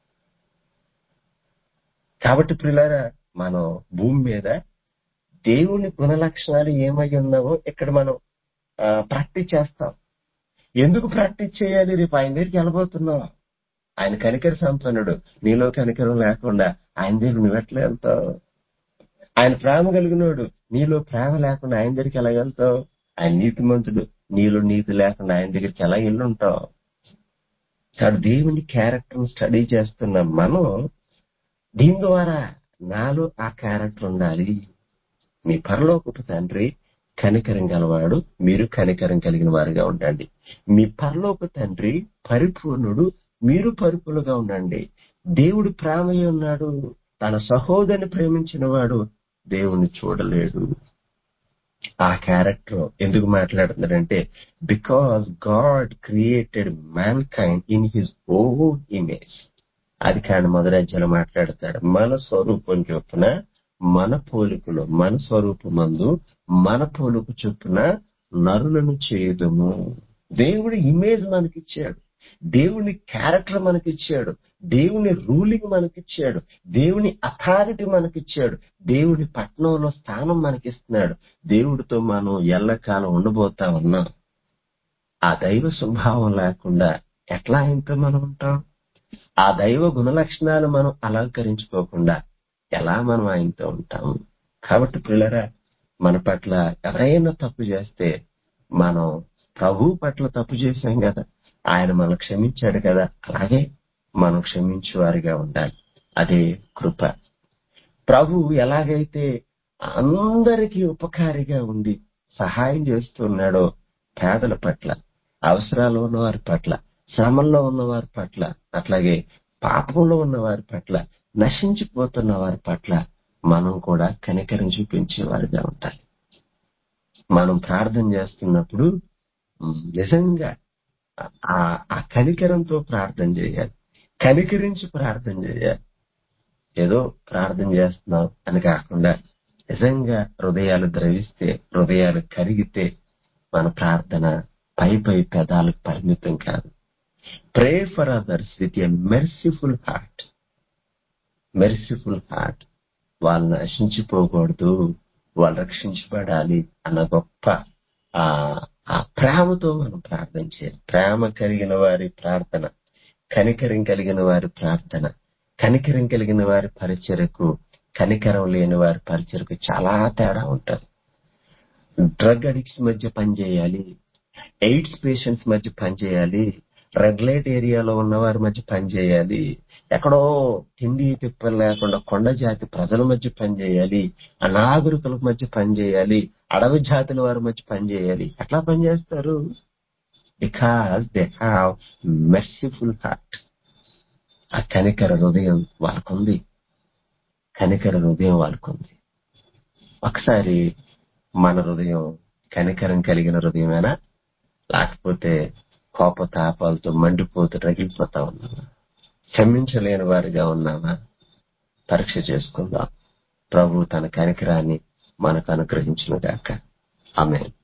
కాబట్టి పిల్లారా మనం భూమి మీద దేవుని గుణలక్షణాలు ఏమై ఉన్నావో ఇక్కడ మనం ప్రాక్టీస్ చేస్తాం ఎందుకు ప్రాక్టీస్ చేయాలి రేపు ఆయన దగ్గరికి వెళ్ళబోతున్నావు ఆయన కనికర సంపన్నుడు నీలో కనికరం లేకుండా ఆయన దగ్గర నువ్వు ఎట్లా వెళ్తావు ఆయన ప్రేమ కలిగినోడు నీలో ప్రేమ లేకుండా ఆయన దగ్గరికి ఎలా వెళ్తావు ఆయన నీతిమంతుడు నీలో నీతి లేకుండా ఆయన దగ్గరికి ఎలా వెళ్ళుంటావు కాబట్టి దేవుని క్యారెక్టర్ స్టడీ చేస్తున్న మనం దీని ద్వారా నాలో ఆ క్యారెక్టర్ ఉండాలి మీ పరలోకపు తండ్రి కనికరం గలవాడు మీరు కనికరం కలిగిన వారుగా ఉండండి మీ పరలోక తండ్రి పరిపూర్ణుడు మీరు పరిపూర్ణుగా ఉండండి దేవుడు ప్రేమయ్య ఉన్నాడు తన సహోదరిని ప్రేమించిన వాడు దేవుణ్ణి చూడలేడు ఆ క్యారెక్టర్ ఎందుకు మాట్లాడుతున్నాడంటే because God created mankind in his own image అది కానీ మొదలజ్జలు మాట్లాడతాడు మన స్వరూపం చొప్పున మన పోలికలో మన స్వరూపమందు మన పోలిక చొప్పున నరులను చేయదము దేవుడి ఇమేజ్ మనకిచ్చాడు దేవుని క్యారెక్టర్ మనకిచ్చాడు దేవుని రూలింగ్ మనకిచ్చాడు దేవుని అథారిటీ మనకిచ్చాడు దేవుని పట్టణంలో స్థానం మనకిస్తున్నాడు దేవుడితో మనం ఎల్లకాలం ఉండబోతా ఉన్నాం ఆ దైవ స్వభావం లేకుండా ఎట్లా ఆయనతో మనం ఉంటాం ఆ దైవ గుణలక్షణాలు మనం అలంకరించుకోకుండా ఎలా మనం ఆయనతో ఉంటాము కాబట్టి పిల్లరా మన పట్ల ఎవరైనా తప్పు చేస్తే మనం ప్రభు పట్ల తప్పు చేశాం కదా ఆయన మనం క్షమించాడు కదా అలాగే మనం క్షమించేవారిగా ఉండాలి అదే కృప ప్రభు ఎలాగైతే అందరికీ ఉపకారిగా ఉండి సహాయం చేస్తున్నాడో పేదల పట్ల అవసరాలు ఉన్న వారి పట్ల శ్రమంలో ఉన్న వారి పట్ల అట్లాగే పాపంలో ఉన్న వారి పట్ల నశించిపోతున్న వారి పట్ల మనం కూడా కనికరం చూపించే వారిగా ఉండాలి మనం ప్రార్థన చేస్తున్నప్పుడు ఉమ్, నిజంగా ఆ ఆ కనికరంతో ప్రార్థన చేయాలి కనికరించి ప్రార్థన చేయాలి ఏదో ప్రార్థన చేస్తున్నాం అని కాకుండా నిజంగా హృదయాలు ద్రవిస్తే హృదయాలు కరిగితే మన ప్రార్థన పై పై పెదాలకు పరిమితం కాదు pray for others with a merciful heart merciful heart వాళ్ళు నశించిపోకూడదు వాళ్ళు రక్షించబడాలి అన్న గొప్ప ఆ ఆ ప్రేమతో మనం ప్రార్థన చేయాలి ప్రేమ కలిగిన వారి ప్రార్థన కనికరం కలిగిన వారి ప్రార్థన కనికరం కలిగిన వారి పరిచయకు కనికరం లేని వారి పరిచయకు చాలా తేడా ఉంటుంది డ్రగ్ అడిక్ట్స్ మధ్య పనిచేయాలి ఎయిడ్స్ పేషెంట్స్ మధ్య పనిచేయాలి రెడ్ లైట్ ఏరియాలో ఉన్న వారి మధ్య పనిచేయాలి ఎక్కడో తిండి తిప్పలు లేకుండా కొండ జాతి ప్రజల మధ్య పనిచేయాలి అనాగరికుల మధ్య పనిచేయాలి అడవి జాతుల వారి మధ్య పనిచేయాలి ఎట్లా పనిచేస్తారు because they have merciful heart ఆ కనికర హృదయం వాళ్ళకుంది కనికర హృదయం వాళ్ళకుంది ఒకసారి మన హృదయం కనికరం కలిగిన హృదయమేనా లేకపోతే కోప తాపాలతో మండిపోతూ రగిలిపోతా ఉన్నామా క్షమించలేని వారిగా ఉన్నామా పరీక్ష చేసుకుందాం ప్రభు తన కనికరాన్ని మనకు అనుగ్రహించిన గాక ఆమె